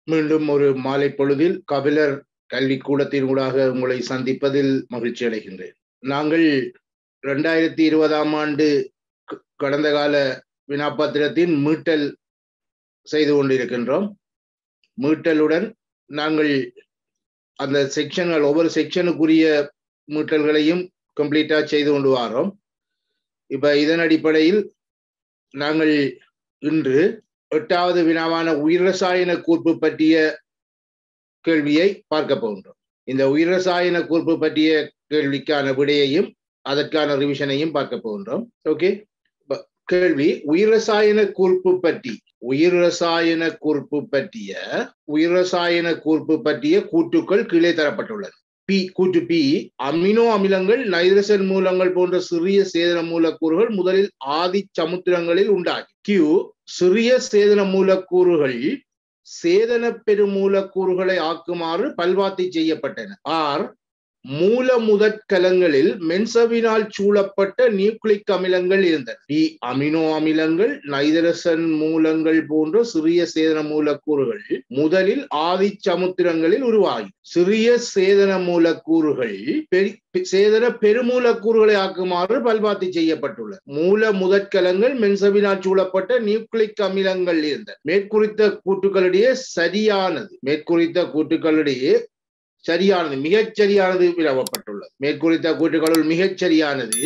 மீண்டும் ஒரு மாலை பொழுதில் கபிலர் கல்வி கூடத்தின் ஊடாக உங்களை சந்திப்பதில் மகிழ்ச்சி அடைகின்றேன் நாங்கள் இரண்டாயிரத்தி இருபதாம் ஆண்டு க- கடந்த கால வினாப்பத்திரத்தின் மீட்டல் செய்து கொண்டிருக்கின்றோம் மீட்டலுடன் நாங்கள் அந்த செக்ஷன்கள் ஒவ்வொரு செக்ஷனுக்குரிய மீட்டல்களையும் கம்ப்ளீட்டா செய்து கொண்டு வாரோம் இப்ப இதன் அடிப்படையில் நாங்கள் இன்று எட்டாவது வினாவான உயிர் ரசாயன கூர்ப்பு பற்றிய கேள்வியை பார்க்க போகின்றோம் இந்த உயிர் ரசாயன கூர்ப்பு பற்றிய கேள்விக்கான விடையையும் அதற்கான ரிவிஷனையும் பார்க்க போகின்றோம் ஓகே கேள்வி உயிர் ரசாயன கூர்ப்பு பற்றி உயிர் ரசாயன கூர்ப்பு பற்றிய உயிர் ரசாயன கூர்ப்பு பற்றிய கூற்றுக்கள் கீழே தரப்பட்டுள்ளது பி கூற்று பி அமினோ அமிலங்கள் நைட்ரசன் மூலங்கள் போன்ற சிறிய சேதன மூலக்கூறுகள் முதலில் ஆதி சமுத்திரங்களில் உண்டாகி கியூ சிறிய சேதன மூலக்கூறுகள் சேதன பெருமூலக்கூறுகளை ஆக்குமாறு பல்வாத்தி செய்யப்பட்டன ஆர் மூல முதற்கலங்களில் மென்சவினால் சூழப்பட்ட நியூக்ளிக் அமிலங்கள் இருந்தன டி அமினோ அமிலங்கள் நைதரசன் மூலங்கள் போன்ற சிறிய சேதன மூலக்கூறுகள் முதலில் ஆதி சமுத்திரங்களில் உருவாகி சிறிய சேதன மூலக்கூறுகள் பெரி- சேதன பெருமூலக்கூறுகளை ஆக்குமாறு பல்வாத்தி செய்யப்பட்டுள்ளது மூல முதற்கலங்கள் மென்சவினால் சூழப்பட்ட நியூக்ளிக் அமிலங்கள் இருந்தன மேற்குறித்த கூற்றுக்களிடையே சரியானது மேற்குறித்த கூற்றுக்களிடையே சரியானது மிகச் சரியானது விளவப்பட்டுள்ளது மேற்குறித்த கூற்றுகளுள் மிகச் சரியானது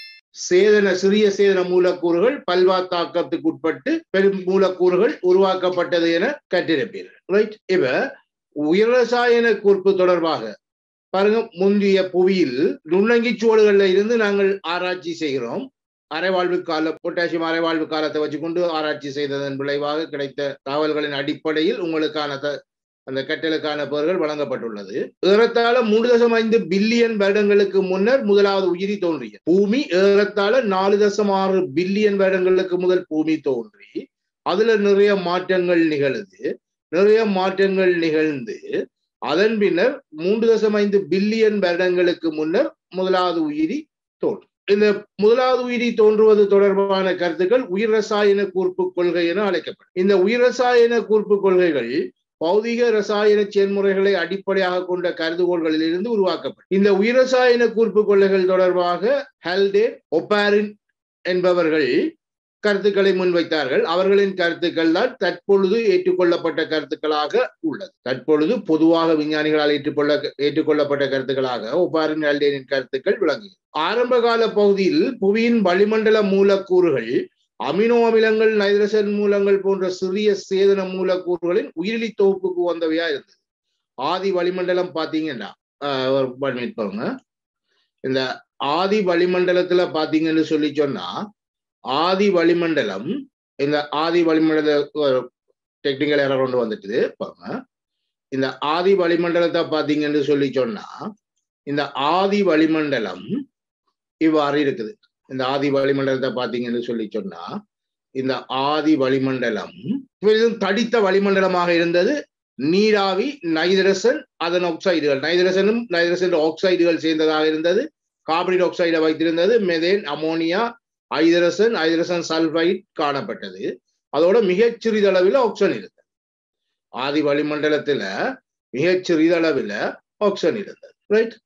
சேதன சிறிய சேதன மூலக்கூறுகள் பல்வாத்தாக்கத்துக்கு உட்பட்டு பெரும் மூலக்கூறுகள் உருவாக்கப்பட்டது என கற்றிருப்பீர்கள் ரைட் இப்ப உயிர் ரசாயன கூர்ப்பு தொடர்பாக பாருங்க முந்தைய புவியில் நுண்ணங்கி சூழல்கள்ல இருந்து நாங்கள் ஆராய்ச்சி செய்கிறோம் அரைவாழ்வு கால பொட்டாசியம் அரைவாழ்வு காலத்தை வச்சுக்கொண்டு ஆராய்ச்சி செய்ததன் விளைவாக கிடைத்த தகவல்களின் அடிப்படையில் உங்களுக்கான த- அந்த கட்டலுக்கான பெயர்கள் வழங்கப்பட்டுள்ளது ஏறத்தாழ மூன்று தசம் ஐந்து பில்லியன் வருடங்களுக்கு முன்னர் முதலாவது உயிரி தோன்றிய பூமி ஏறத்தாழ நாலு தசம் ஆறு பில்லியன் வருடங்களுக்கு முதல் பூமி தோன்றி அதுல நிறைய மாற்றங்கள் நிகழுது நிறைய மாற்றங்கள் நிகழ்ந்து அதன் பின்னர் மூன்று தசம் ஐந்து பில்லியன் வருடங்களுக்கு முன்னர் முதலாவது உயிரி தோன்றும் இந்த முதலாவது உயிரி தோன்றுவது தொடர்பான கருத்துக்கள் உயிர் ரசாயன கூர்ப்பு கொள்கை என அழைக்கப்படும் இந்த உயிர் ரசாயன கூர்ப்பு கொள்கைகள் பௌதிக ரசாயன செயல்முறைகளை அடிப்படையாக கொண்ட கருதுகோள்களில் இருந்து உருவாக்கப்படும் இந்த உயிர் ரசாயன கூர்ப்பு கொள்கைகள் தொடர்பாக ஹெல்டே ஒப்பாரின் என்பவர்கள் கருத்துக்களை முன்வைத்தார்கள் அவர்களின் கருத்துக்கள் தான் தற்பொழுது ஏற்றுக்கொள்ளப்பட்ட கருத்துக்களாக உள்ளது தற்பொழுது பொதுவாக விஞ்ஞானிகளால் ஏற்றுக்கொள்ள ஏற்றுக்கொள்ளப்பட்ட கருத்துக்களாக ஒப்பாரின் ஹெல்டேனின் கருத்துக்கள் விளங்குகிறது ஆரம்ப கால பகுதியில் புவியின் வளிமண்டல மூலக்கூறுகள் அமினோ அமிலங்கள் நைட்ரசன் மூலங்கள் போன்ற சிறிய சேதன மூலக்கூறுகளின் உயிரிலி தொகுப்புக்கு வந்தவையா இருந்தது ஆதி வளிமண்டலம் பாத்தீங்கன்னா ஆஹ் ஒரு one minute பாருங்க இந்த ஆதி வளிமண்டலத்துல பாத்தீங்கன்னு சொல்லி சொன்னா ஆதி வளிமண்டலம் இந்த ஆதி வளிமண்டல டெக்னிக்கல் எரர் கொண்டு வந்துட்டுது பாருங்க இந்த ஆதி வளிமண்டலத்தை பாத்தீங்கன்னு சொல்லி சொன்னா இந்த ஆதி வளிமண்டலம் இவ்வாறு இருக்குது இந்த ஆதி வளிமண்டலத்தை பாத்தீங்கன்னு சொல்லி சொன்னா இந்த ஆதி வளிமண்டலம் பெரிதும் தடித்த வளிமண்டலமாக இருந்தது நீராவி நைதரசன் அதன் ஆக்சைடுகள் நைதரசனும் நைதரசன் ஆக்சைடுகள் சேர்ந்ததாக இருந்தது கார்பன் ஆக்சைடை வைத்திருந்தது மெதேன் அமோனியா ஐதரசன் ஐதரசன் சல்பைட் காணப்பட்டது அதோட மிகச் சிறிதளவில் ஆக்சன் இருந்தது ஆதி வளிமண்டலத்துல மிகச் சிறிதளவில் ஆக்சன் இருந்தது ரைட்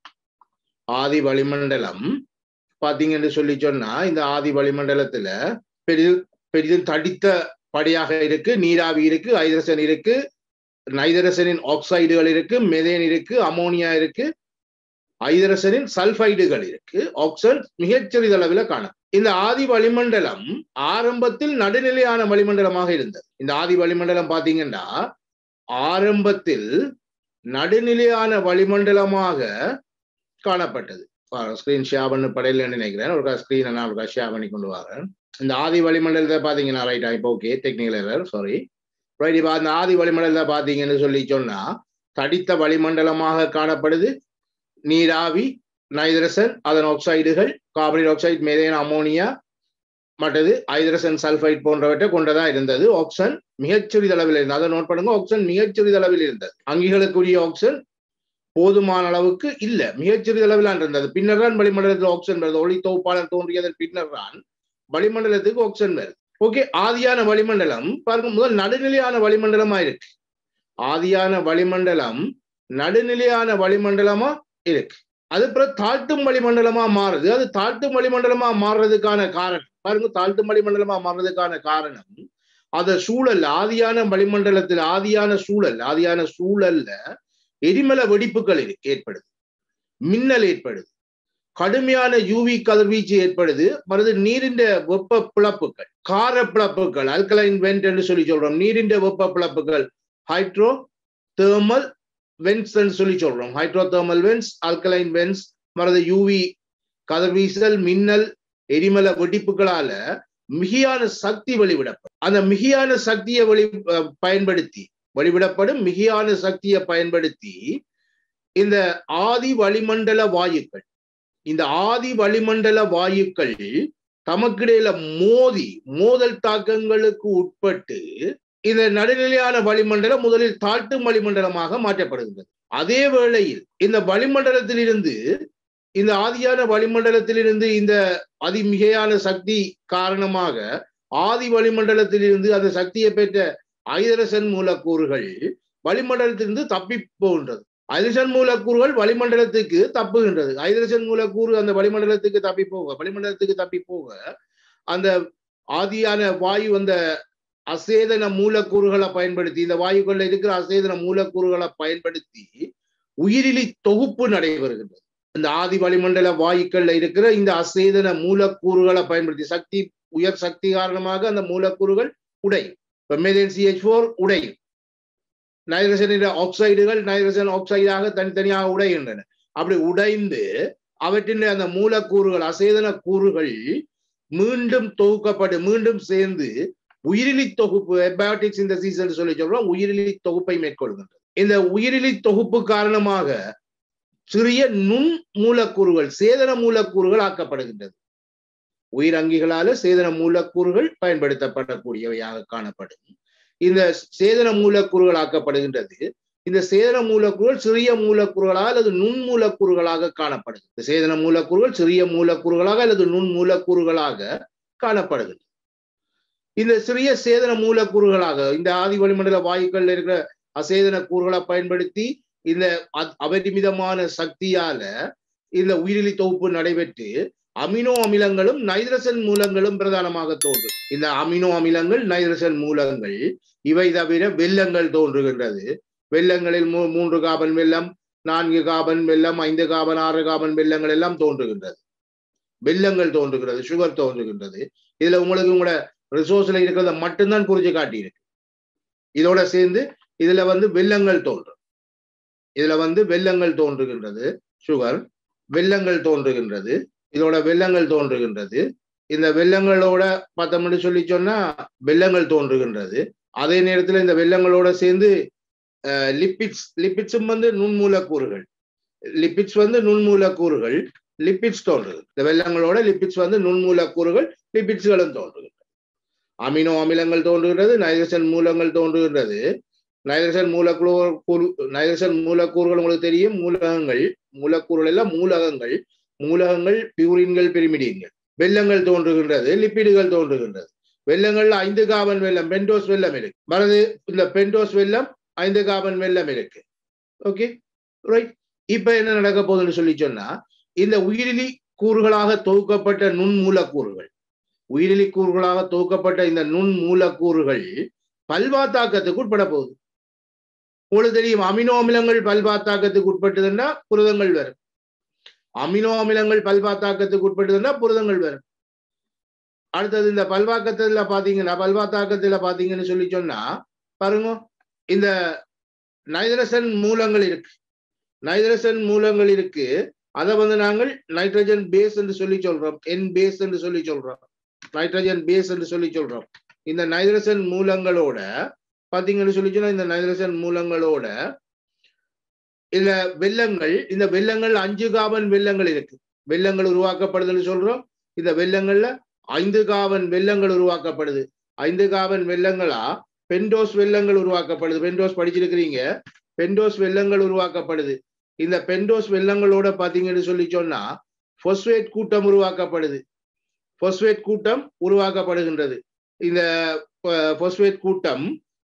ஆதி வளிமண்டலம் பாத்தீங்கன்னு சொல்லி சொன்னா இந்த ஆதி வளிமண்டலத்துல பெரிதும் பெரிதும் தடித்த படியாக இருக்கு நீராவி இருக்கு ஐதரசன் இருக்கு நைதரசனின் ஆக்சைடுகள் இருக்கு மெதேன் இருக்கு அமோனியா இருக்கு ஐதரசனின் சல்பைடுகள் இருக்கு ஆக்சன் மிகச்சிறிதளவில் காணும் இந்த ஆதி வளிமண்டலம் ஆரம்பத்தில் நடுநிலையான வளிமண்டலமாக இருந்தது இந்த ஆதி வளிமண்டலம் பாத்தீங்கன்னா ஆரம்பத்தில் நடுநிலையான வளிமண்டலமாக காணப்பட்டது ஸ்கிரீன் ஷேர் பண்ண படையில நினைக்கிறேன் ஒரு ஸ்கிரீனை நான் ஒரு ஷேர் பண்ணி கொண்டு வரேன் இந்த ஆதி வளிமண்டலத்தை பாத்தீங்கன்னா ரைட்டா இப்போ okay technical error sorry right இப்போ அந்த ஆதி வளிமண்டலத்தை பாத்தீங்கன்னு சொல்லி சொன்னா தடித்த வளிமண்டலமாக காணப்படுது நீராவி நைதரசன் அதன் ஆக்சைடுகள் கார்பன் ஆக்சைடு மெதேன் அமோனியா மற்றது ஐதரசன் சல்பைட் போன்றவற்றை கொண்டதா இருந்தது ஆக்சன் மிகச்சிறிதளவில் இருந்தது அதை நோட் பண்ணுங்க ஆக்சன் மிகச்சிறிதளவில் இருந்தது அங்கிகளுக்குரிய ஆக்சன் போதுமான அளவுக்கு இல்ல மிகச்சிறிதளவில் இருந்தது பின்னர் தான் வளிமண்டலத்தில் ஆக்சன் வருது ஒளி தொகுப்பாளர் தோன்றியதன் பின்னர் தான் வளிமண்டலத்துக்கு ஆக்சன் வருது ஓகே ஆதியான வளிமண்டலம் பாருங்க முதல் நடுநிலையான வளிமண்டலமா இருக்கு ஆதியான வளிமண்டலம் நடுநிலையான வளிமண்டலமா இருக்கு அது பிறகு தாழ்த்தும் வளிமண்டலமா மாறுது அது தாழ்த்தும் வளிமண்டலமா மாறுறதுக்கான காரணம் பாருங்க தாழ்த்தும் வளிமண்டலமா மாறுறதுக்கான காரணம் அத சூழல் ஆதியான வளிமண்டலத்தில் ஆதியான சூழல் ஆதியான சூழல்ல எரிமல வெடிப்புகள் ஏற்படுது மின்னல் ஏற்படுது கடுமையான யூவி கதிர்வீச்சு ஏற்படுது மறுது நீரின் வெப்ப பிளப்புகள் கார பிளப்புகள் அல்கலைன் வெண்ட் என்று சொல்லி சொல்றோம் நீரின் வெப்ப பிளப்புகள் ஹைட்ரோ தேர்மல் வென்ஸ் சொல்லி சொல்றோம் hydrothermal vents alkaline vents மறுது யூவி கதிர்வீசல் மின்னல் எரிமல வெடிப்புகளால மிகையான சக்தி வெளிவிடப்படும் அந்த மிகையான சக்தியை வெளி பயன்படுத்தி வெளிவிடப்படும் மிகையான சக்தியை பயன்படுத்தி இந்த ஆதி வளிமண்டல வாயுக்கள் இந்த ஆதி வளிமண்டல வாயுக்கள் தமக்கிடையில மோதி மோதல் தாக்கங்களுக்கு உட்பட்டு இந்த நடுநிலையான வளிமண்டலம் முதலில் தாழ்த்தும் வளிமண்டலமாக மாற்றப்படுகின்றது அதே வேளையில் இந்த வளிமண்டலத்திலிருந்து இந்த ஆதியான வளிமண்டலத்திலிருந்து இந்த அதிமிகையான சக்தி காரணமாக ஆதி வளிமண்டலத்திலிருந்து அந்த சக்தியை பெற்ற ஐதரசன் மூலக்கூறுகள் வளிமண்டலத்திலிருந்து தப்பி போகின்றது ஐதரசன் மூலக்கூறுகள் வளிமண்டலத்துக்கு தப்புகின்றது ஐதரசன் மூலக்கூறு அந்த வளிமண்டலத்துக்கு தப்பி போக வளிமண்டலத்துக்கு தப்பி போக அந்த ஆதியான வாயு அந்த அசேதன மூலக்கூறுகளை பயன்படுத்தி இந்த வாயுக்குள்ள இருக்கிற அசேதன மூலக்கூறுகளை பயன்படுத்தி உயிரிலி தொகுப்பு நடைபெறுகின்றது இந்த ஆதி வளிமண்டல வாயுக்கள்ல இருக்கிற இந்த அசேதன மூலக்கூறுகளை பயன்படுத்தி சக்தி உயர் சக்தி காரணமாக அந்த மூலக்கூறுகள் உடையும் இப்ப மெதேன் சிஹெச் போர் உடையும் நைட்ரஜன் ஆக்சைடுகள் நைட்ரஜன் ஆக்சைடாக தனித்தனியாக உடைகின்றன அப்படி உடைந்து அவற்றின் அந்த மூலக்கூறுகள் அசேதன கூறுகள் மீண்டும் தொகுக்கப்பட்டு மீண்டும் சேர்ந்து உயிரிலி தொகுப்பு எபயோட்டிக் சிந்தசிஸ் என்று சொல்லி சொல்றோம் உயிரிலி தொகுப்பை மேற்கொள்கின்றது இந்த உயிரிலி தொகுப்பு காரணமாக சிறிய நுண் மூலக்கூறுகள் சேதன மூலக்கூறுகள் ஆக்கப்படுகின்றது உயிரங்கிகளால சேதன மூலக்கூறுகள் பயன்படுத்தப்படக்கூடியவையாக காணப்படும் இந்த சேதன மூலக்கூறுகள் ஆக்கப்படுகின்றது இந்த சேதன மூலக்கூறுகள் சிறிய மூலக்கூறுகளாக அல்லது நுண் மூலக்கூறுகளாக காணப்படுகிறது சேதன மூலக்கூறுகள் சிறிய மூலக்கூறுகளாக அல்லது நுண் மூலக்கூறுகளாக காணப்படுகிறது இந்த சிறிய சேதன மூலக்கூறுகளாக இந்த ஆதி வளிமண்டல வாயுக்கள் இருக்கிற அசேதன கூறுகளை பயன்படுத்தி இந்த அபரிமிதமான சக்தியால இந்த உயிரிலி தொகுப்பு நடைபெற்று அமினோ அமிலங்களும் நைட்ரசன் மூலங்களும் பிரதானமாக தோன்றும் இந்த அமினோ அமிலங்கள் நைட்ரசன் மூலங்கள் இவை தவிர வெள்ளங்கள் தோன்றுகின்றது வெள்ளங்களில் மூ மூன்று காபன் வெள்ளம் நான்கு காபன் வெள்ளம் ஐந்து காபன் ஆறு காபன் வெள்ளங்கள் எல்லாம் தோன்றுகின்றது வெள்ளங்கள் தோன்றுகிறது சுகர் தோன்றுகின்றது இதுல உங்களுக்கு உங்களோட ரிசோர்ஸ்ல இருக்கிறத மட்டும்தான் குறிச்சு காட்டியிருக்கு இதோட சேர்ந்து இதுல வந்து வெள்ளங்கள் தோன்றும் இதுல வந்து வெள்ளங்கள் தோன்றுகின்றது சுகர் வெள்ளங்கள் தோன்றுகின்றது இதோட வெள்ளங்கள் தோன்றுகின்றது இந்த வெள்ளங்களோட பார்த்தோம்னு சொல்லி சொன்னா வெள்ளங்கள் தோன்றுகின்றது அதே நேரத்தில் இந்த வெள்ளங்களோட சேர்ந்து லிப்பிட்ஸ் லிப்பிட்ஸும் வந்து நுண்மூலக்கூறுகள் லிப்பிட்ஸ் வந்து நுண்மூலக்கூறுகள் லிப்பிட்ஸ் தோன்றுது இந்த வெள்ளங்களோட லிப்பிட்ஸ் வந்து நுண்மூலக்கூறுகள் லிப்பிட்ஸ்களும் தோன்றுகின்றது அமினோ அமிலங்கள் தோன்றுகின்றது நைட்ரஜன் மூலங்கள் தோன்றுகின்றது நைட்ரஜன் மூலக்கூறு நைட்ரஜன் மூலக்கூறுகள் உங்களுக்கு தெரியும் மூலகங்கள் மூலக்கூறுகள் எல்லாம் மூலகங்கள் மூலகங்கள் பியூரின்கள் பிரிமிடின்கள் வெள்ளங்கள் தோன்றுகின்றது லிப்பிடுகள் தோன்றுகின்றது வெள்ளங்கள்ல ஐந்து காபன் வெள்ளம் பென்டோஸ் வெள்ளம் இருக்கு மறந்து இந்த பென்டோஸ் வெள்ளம் ஐந்து காபன் வெள்ளம் இருக்கு ஓகே ரைட் இப்ப என்ன நடக்க போகுதுன்னு சொல்லி சொன்னா இந்த உயிரிலி கூறுகளாக தொகுக்கப்பட்ட நுண் மூலக்கூறுகள் உயிரிலி கூறுகளாக தொகுக்கப்பட்ட இந்த நுண் மூலக்கூறுகள் பல்வாத்தாக்கத்துக்கு உட்பட போகுது உங்களுக்கு தெரியும் அமினோ அமிலங்கள் பல்வாத்தாக்கத்துக்கு உட்பட்டதுன்னா புரதங்கள் வரும் அமினோ அமிலங்கள் பல்வாத்தாக்கத்துக்கு உட்பட்டதுன்னா புரதங்கள் வரும் அடுத்தது இந்த பல்வாக்கத்துல பாத்தீங்கன்னா பல்வாத்தாக்கத்துல பாத்தீங்கன்னு சொல்லி சொன்னா பாருங்க இந்த நைட்ரசன் மூலங்கள் இருக்கு நைட்ரசன் மூலங்கள் இருக்கு அதை வந்து நாங்கள் நைட்ரஜன் பேஸ் என்று சொல்லி சொல்றோம் என் பேஸ் என்று சொல்லி சொல்றோம் நைட்ரஜன் பேஸ் என்று சொல்லி சொல்றோம் இந்த நைட்ரசன் மூலங்களோட பாத்தீங்கன்னு சொல்லி சொன்னா இந்த நைட்ரசன் மூலங்களோட இந்த வெள்ளங்கள் இந்த வெள்ளங்கள் அஞ்சு காபன் வெள்ளங்கள் இருக்கு வெள்ளங்கள் உருவாக்கப்படுதுன்னு சொல்றோம் இந்த வெள்ளங்கள்ல ஐந்து காபன் வெள்ளங்கள் உருவாக்கப்படுது ஐந்து காபன் வெள்ளங்களா பென்டோஸ் வெள்ளங்கள் உருவாக்கப்படுது பென்டோஸ் படிச்சிருக்கிறீங்க பென்டோஸ் வெள்ளங்கள் உருவாக்கப்படுது இந்த பென்டோஸ் வெள்ளங்களோட பாத்தீங்கன்னு சொல்லி சொன்னா பொஸ்வேட் கூட்டம் உருவாக்கப்படுது பொஸ்வேட் கூட்டம் உருவாக்கப்படுகின்றது இந்த பொஸ்வேட் கூட்டம்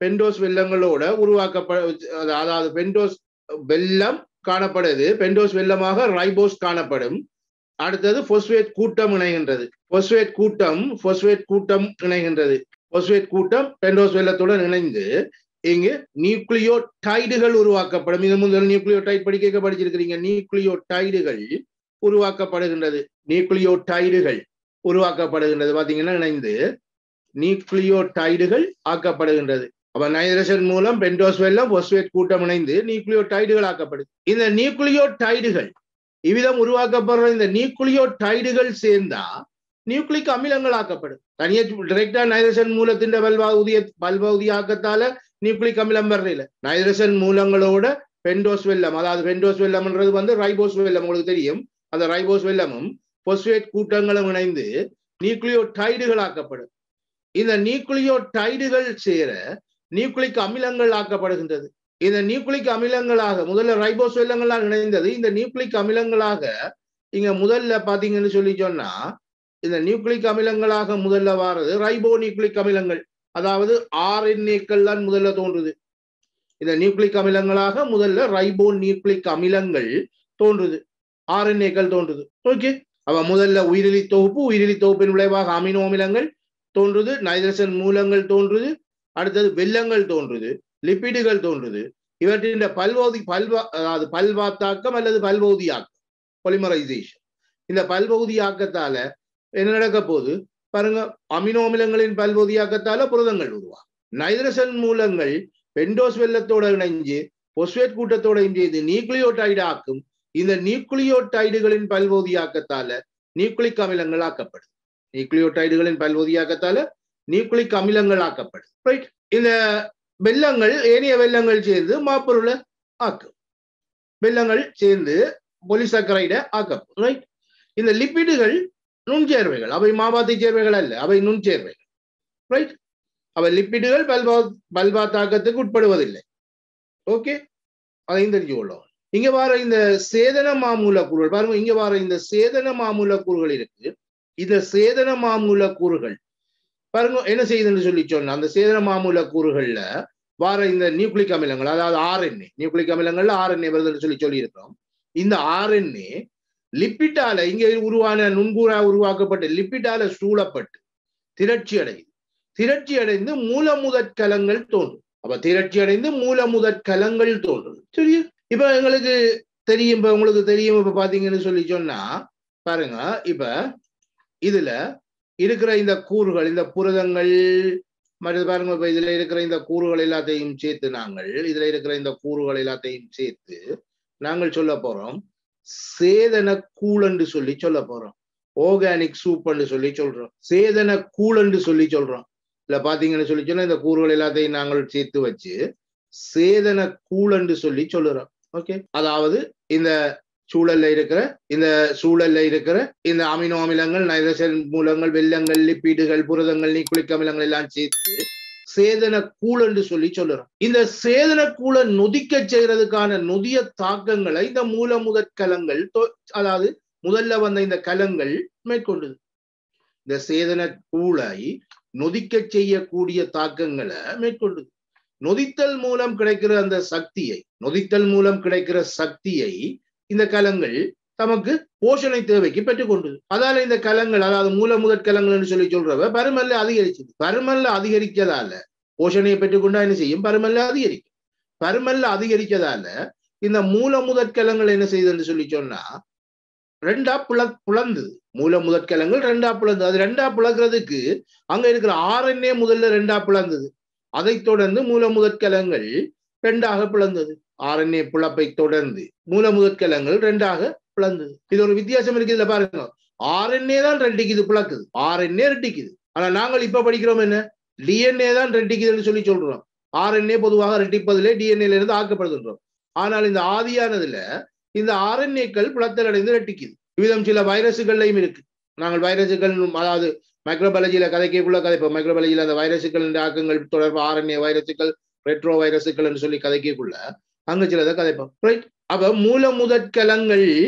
பெண்டோஸ் வெள்ளங்களோட உருவாக்கப்ப அதாவது பெண்டோஸ் வெள்ளம் காணப்படுது பெண்டோஸ் வெள்ளமாக ரைபோஸ் காணப்படும் அடுத்தது பொஸ்வேட் கூட்டம் இணைகின்றது பொஸ்வேட் கூட்டம் பொஸ்வேட் கூட்டம் இணைகின்றது பொஸ்வேட் கூட்டம் பெண்டோஸ் வெள்ளத்துடன் இணைந்து இங்கு நியூக்ளியோ டைடுகள் உருவாக்கப்படும் இது முதல் நியூக்ளியோ டைட் படிக்க படிச்சிருக்கிறீங்க நியூக்ளியோ டைடுகள் உருவாக்கப்படுகின்றது நியூக்ளியோ டைடுகள் உருவாக்கப்படுகின்றது பாத்தீங்கன்னா இணைந்து நியூக்ளியோ டைடுகள் ஆக்கப்படுகின்றது அப்ப நைட்ரஜன் மூலம் பெண்டோஸ் வெல்லம் பொஸ்வேட் கூட்டம் இணைந்து நியூக்ளியோ டைடுகள் ஆக்கப்படுது இந்த நியூக்ளியோ டைடுகள் இவ்விதம் உருவாக்கப்படுற இந்த நியூக்ளியோ டைடுகள் சேர்ந்தா நியூக்ளிக் அமிலங்கள் ஆக்கப்படும் தனியா டிரெக்டா நைட்ரஜன் மூலத்தின் பல்வாகுதிய பல்பகுதி ஆக்கத்தால நியூக்ளிக் அமிலம் வர்றதில்ல நைட்ரஜன் மூலங்களோட பெண்டோஸ் வெல்லம் அதாவது பெண்டோஸ் வெல்லம்ன்றது வந்து ரைபோஸ் வெல்லம் உங்களுக்கு தெரியும் அந்த ரைபோஸ் வெல்லமும் பொஸ்வேட் கூட்டங்களும் இணைந்து நியூக்ளியோ டைடுகள் ஆக்கப்படும் இந்த நியூக்ளியோ டைடுகள் சேர நியூக்ளிக் அமிலங்கள் ஆக்கப்படுகின்றது இந்த நியூக்ளிக் அமிலங்களாக முதல்ல ரைபோஸ் வெல்லங்களாக இணைந்தது இந்த நியூக்ளிக் அமிலங்களாக இங்க முதல்ல பாத்தீங்கன்னு சொல்லி சொன்னா இந்த நியூக்ளிக் அமிலங்களாக முதல்ல வாரது ரைபோ நியூக்ளிக் அமிலங்கள் அதாவது ஆர்என்ஏக்கள் தான் முதல்ல தோன்றுது இந்த நியூக்ளிக் அமிலங்களாக முதல்ல ரைபோ நியூக்ளிக் அமிலங்கள் தோன்றுது ஆர்என்ஏக்கள் தோன்றுது ஓகே அவ முதல்ல உயிரிலி தொகுப்பு உயிரிலி தொகுப்பின் விளைவாக அமினோ அமிலங்கள் தோன்றுது நைட்ரஜன் மூலங்கள் தோன்றுது அடுத்தது வெள்ளங்கள் தோன்றுது லிப்பிடுகள் தோன்றுது இவற்றின் பல்வோதி பல்வா அதாவது பல்வாத்தாக்கம் அல்லது பல்பகுதியாக்கம் பொலிமரைசேஷன் இந்த பல்பகுதியாக்கத்தால என்ன நடக்க போகுது பாருங்க அமினோ அமிலங்களின் பல்பகுதியாக்கத்தால புரதங்கள் உருவாகும் நைட்ரஜன் மூலங்கள் பெண்டோஸ் வெள்ளத்தோட இணைஞ்சு பொஸ்வேட் கூட்டத்தோட இணைஞ்சு நியூக்ளியோடைடு ஆக்கும் இந்த நியூக்ளியோடைடுகளின் பல்பகுதியாக்கத்தால நியூக்ளிக் அமிலங்கள் ஆக்கப்படும் நியூக்ளியோடைடுகளின் பல்பகுதியாக்கத்தால நியூக்ளிக் அமிலங்கள் ஆக்கப்படும் ரைட் இந்த வெள்ளங்கள் ஏனைய வெள்ளங்கள் சேர்ந்து மாப்பொருளை ஆக்கும் வெள்ளங்கள் சேர்ந்து பொலிசக்கரைட ஆக்கப்படும் ரைட் இந்த லிப்பிடுகள் நுண்சேர்வைகள் அவை மாபாத்தி சேர்வைகள் அல்ல அவை நுண்சேர்வைகள் ரைட் அவை லிப்பிடுகள் பல்பா பல்பா தாக்கத்துக்கு உட்படுவதில்லை ஓகே அதையும் தெரிஞ்சு கொள்ளும் இங்க வர இந்த சேதன மாமூலக்கூறுகள் பாருங்க இங்க வர இந்த சேதன மாமூலக்கூறுகள் இருக்கு இந்த சேதன மாமூலக்கூறுகள் பாருங்க என்ன செய்யுதுன்னு சொல்லி சொன்னா அந்த சேதன மாமூலக்கூறுகள்ல வார இந்த நியூக்ளிக் அமிலங்கள் அதாவது ஆர்என்ஏ நியூக்ளிக் அமிலங்கள்ல ஆர்என்ஏ வருதுன்னு சொல்லி சொல்லி இருக்கிறோம் இந்த ஆர்என்ஏ லிப்பிட்டால இங்க உருவான நுண்கூறா உருவாக்கப்பட்ட லிப்பிட்டால சூழப்பட்டு திரட்சி அடையுது திரட்சி அடைந்து மூலமுதற் கலங்கள் தோன்றும் அப்ப திரட்சி அடைந்து மூலமுதற் கலங்கள் தோன்றும் சரி இப்ப எங்களுக்கு தெரியும் இப்ப உங்களுக்கு தெரியும் இப்ப பாத்தீங்கன்னு சொல்லி சொன்னா பாருங்க இப்ப இதுல இருக்கிற இந்த கூறுகள் இந்த புரதங்கள் மற்ற பாருங்க இப்ப இதுல இருக்கிற இந்த கூறுகள் எல்லாத்தையும் சேர்த்து நாங்கள் இதுல இருக்கிற இந்த கூறுகள் எல்லாத்தையும் சேர்த்து நாங்கள் சொல்ல போறோம் சேதன கூழன்று சொல்லி சொல்ல போறோம் ஆர்கானிக் சூப்னு சொல்லி சொல்றோம் சேதன கூழன்று சொல்லி சொல்றோம் இல்ல பாத்தீங்கன்னு சொல்லி சொன்னா இந்த கூறுகள் எல்லாத்தையும் நாங்கள் சேர்த்து வச்சு சேதன கூழன்று சொல்லி சொல்லுறோம் ஓகே அதாவது இந்த சூழல்ல இருக்கிற இந்த சூழல்ல இருக்கிற இந்த அமினோ அமிலங்கள் நைட்ரஜன் மூலங்கள் வெள்ளங்கள் லிப்பீடுகள் புரதங்கள் நியூக்ளிக் அமிலங்கள் எல்லாம் சேர்த்து சேதன கூழ் என்று சொல்லி சொல்லுறோம் இந்த சேதன கூழ நொதிக்க செய்யறதுக்கான நொதிய தாக்கங்களை இந்த மூல முதற் கலங்கள் அதாவது முதல்ல வந்த இந்த கலங்கள் மேற்கொண்டது இந்த சேதன கூளை நொதிக்க செய்யக்கூடிய தாக்கங்களை மேற்கொண்டது நொதித்தல் மூலம் கிடைக்கிற அந்த சக்தியை நொதித்தல் மூலம் கிடைக்கிற சக்தியை இந்த கலங்கள் தமக்கு போஷணை தேவைக்கு பெற்றுக்கொண்டது அதால இந்த கலங்கள் அதாவது மூல முதற் கலங்கள் சொல்லி சொல்றவ பருமல்ல அதிகரிச்சது பருமல்ல அதிகரிக்கதால போஷணையை பெற்றுக்கொண்டா என்ன செய்யும் பருமல்ல அதிகரிக்கும் பருமல்ல அதிகரிக்கதால இந்த மூல முதற் கலங்கள் என்ன செய்யுதுன்னு சொல்லி சொன்னா ரெண்டா புல புலந்தது மூல முதற்கலங்கள் ரெண்டா புலந்தது அது ரெண்டா புலக்கிறதுக்கு அங்க இருக்கிற ஆர்என்ஏ முதல்ல ரெண்டா புலந்தது அதை தொடர்ந்து மூல முதற்கலங்கள் ரெண்டாக பிளந்தது ஆர்என்ஏ புலப்பை தொடர்ந்து மூல முதற்கலங்கள் ரெண்டாக பிளந்தது இது ஒரு வித்தியாசம் இருக்கு இதுல பாருங்க ஆர்என்ஏ தான் ரெட்டிக்குது பிளக்குது ஆர்என்ஏ ரெட்டிக்குது ஆனா நாங்கள் இப்ப படிக்கிறோம் என்ன டிஎன்ஏ தான் ரெட்டிக்குதுன்னு சொல்லி சொல்றோம் ஆர்என்ஏ பொதுவாக ரெட்டிப்பதிலே டிஎன்ஏல இருந்து ஆக்கப்படுகின்றோம் ஆனால் இந்த ஆதியானதுல இந்த ஆர்என்ஏக்கள் புலத்தல் அடைந்து ரெட்டிக்குது இவ்விதம் சில வைரஸுகள்லையும் இருக்கு நாங்கள் வைரஸுகள் அதாவது மைக்ரோபாலஜியில கதைக்குள்ள கதைப்போம் மைக்ரோபாலஜியில அந்த வைரஸுகள் ஆக்கங்கள் தொடர்பு ஆர்என்ஏ வைரஸுகள் ரெட்ரோ வைரஸுகள் என்று சொல்லி கதைக்குள்ள அங்க சிலதை கதைப்போம் ரைட் அப்ப மூல முதற்கலங்கள்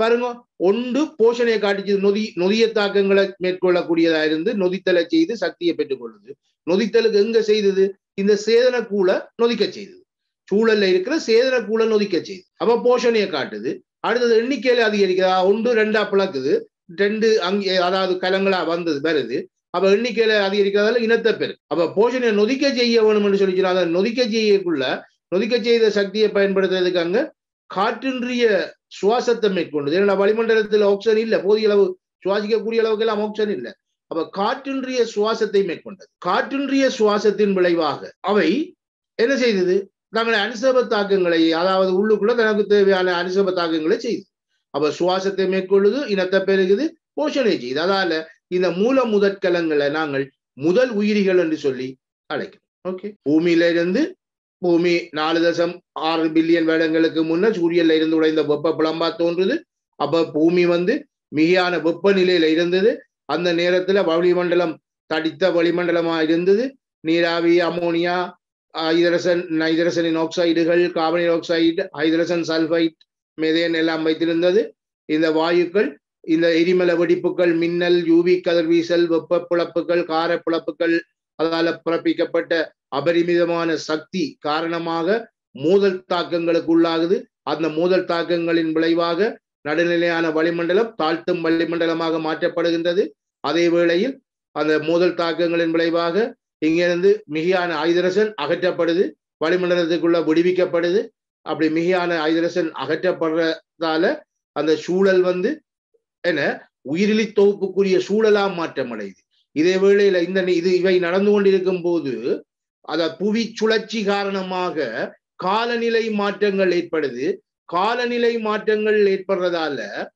பாருங்க ஒன்று போஷணையை காட்டிச்சு நொதி நொதிய தாக்கங்களை மேற்கொள்ளக்கூடியதா இருந்து நொதித்தலை செய்து சக்தியை பெற்றுக்கொள்ளுது நொதித்தலுக்கு எங்க செய்தது இந்த சேதன கூல நொதிக்க செய்தது சூழல்ல இருக்கிற சேதன கூல நொதிக்க செய்யுது அப்ப போஷணையை காட்டுது அடுத்தது எண்ணிக்கையில அதிகரிக்குதா ஒன்று ரெண்டா பிளக்குது ரெண்டு அங்கே அதாவது கலங்களா வந்தது வருது அப்ப எண்ணிக்கையில அதிகரிக்கிறதால இனத்தை பெரு அப்ப போஷணையை நொதிக்க செய்ய வேணும்னு சொல்லி அதை நொதிக்க செய்யக்குள்ள நொதிக்க செய்த சக்தியை பயன்படுத்துறதுக்கு அங்க காற்றின்றிய சுவாசத்தை மேற்கொண்டது ஏன்னா வளிமண்டலத்தில் ஆக்சிஜன் இல்ல போதிய அளவு சுவாசிக்கக்கூடிய அளவுக்கு எல்லாம் ஆக்சிஜன் இல்ல அப்ப காற்றின்றிய சுவாசத்தை மேற்கொண்டது காற்றின்றிய சுவாசத்தின் விளைவாக அவை என்ன செய்தது தங்களை அனுசப தாக்கங்களை அதாவது உள்ளுக்குள்ள தனக்கு தேவையான அனுசப தாக்கங்களை செய்யுது அப்ப சுவாசத்தை மேற்கொள்ளுது இனத்தை பெருகுது போஷணை செய்யுது அதால இந்த மூல முதற்கலங்களை நாங்கள் முதல் உயிரிகள் என்று சொல்லி அழைக்கிறோம் ஓகே பூமியில இருந்து பூமி நாலு தசம் ஆறு பில்லியன் வருடங்களுக்கு முன்னர் சூரியன்ல இருந்து உடைந்த வெப்ப புலம்பா தோன்றுது அப்ப பூமி வந்து மிகையான வெப்பநிலையில இருந்தது அந்த நேரத்துல வளிமண்டலம் தடித்த வளிமண்டலமா இருந்தது நீராவி அமோனியா ஹைதரசன் நைதரசனின் ஆக்சைடுகள் கார்பன் ஆக்சைடு ஹைதரசன் சல்பைட் மெதேன் எல்லாம் வைத்திருந்தது இந்த வாயுக்கள் இந்த எரிமல வெடிப்புகள் மின்னல் யூவி கதிர்வீசல் வெப்ப புழப்புகள் கார புழப்புகள் அதால பிறப்பிக்கப்பட்ட அபரிமிதமான சக்தி காரணமாக மோதல் தாக்கங்களுக்கு உள்ளாகுது அந்த மோதல் தாக்கங்களின் விளைவாக நடுநிலையான வளிமண்டலம் தாழ்த்தும் வளிமண்டலமாக மாற்றப்படுகின்றது அதே வேளையில் அந்த மோதல் தாக்கங்களின் விளைவாக இங்கிருந்து மிகையான ஐதரசன் அகற்றப்படுது வளிமண்டலத்துக்குள்ள விடுவிக்கப்படுது அப்படி மிகையான ஐதரசன் அகற்றப்படுறதால அந்த சூழல் வந்து என்ன உயிரிலி தொகுப்புக்குரிய சூழலா மாற்றம் அடையுது இதே வேளையில இந்த இது இவை நடந்து கொண்டிருக்கும் போது அத புவி சுழற்சி காரணமாக காலநிலை மாற்றங்கள் ஏற்படுது காலநிலை மாற்றங்கள் ஏற்படுறதால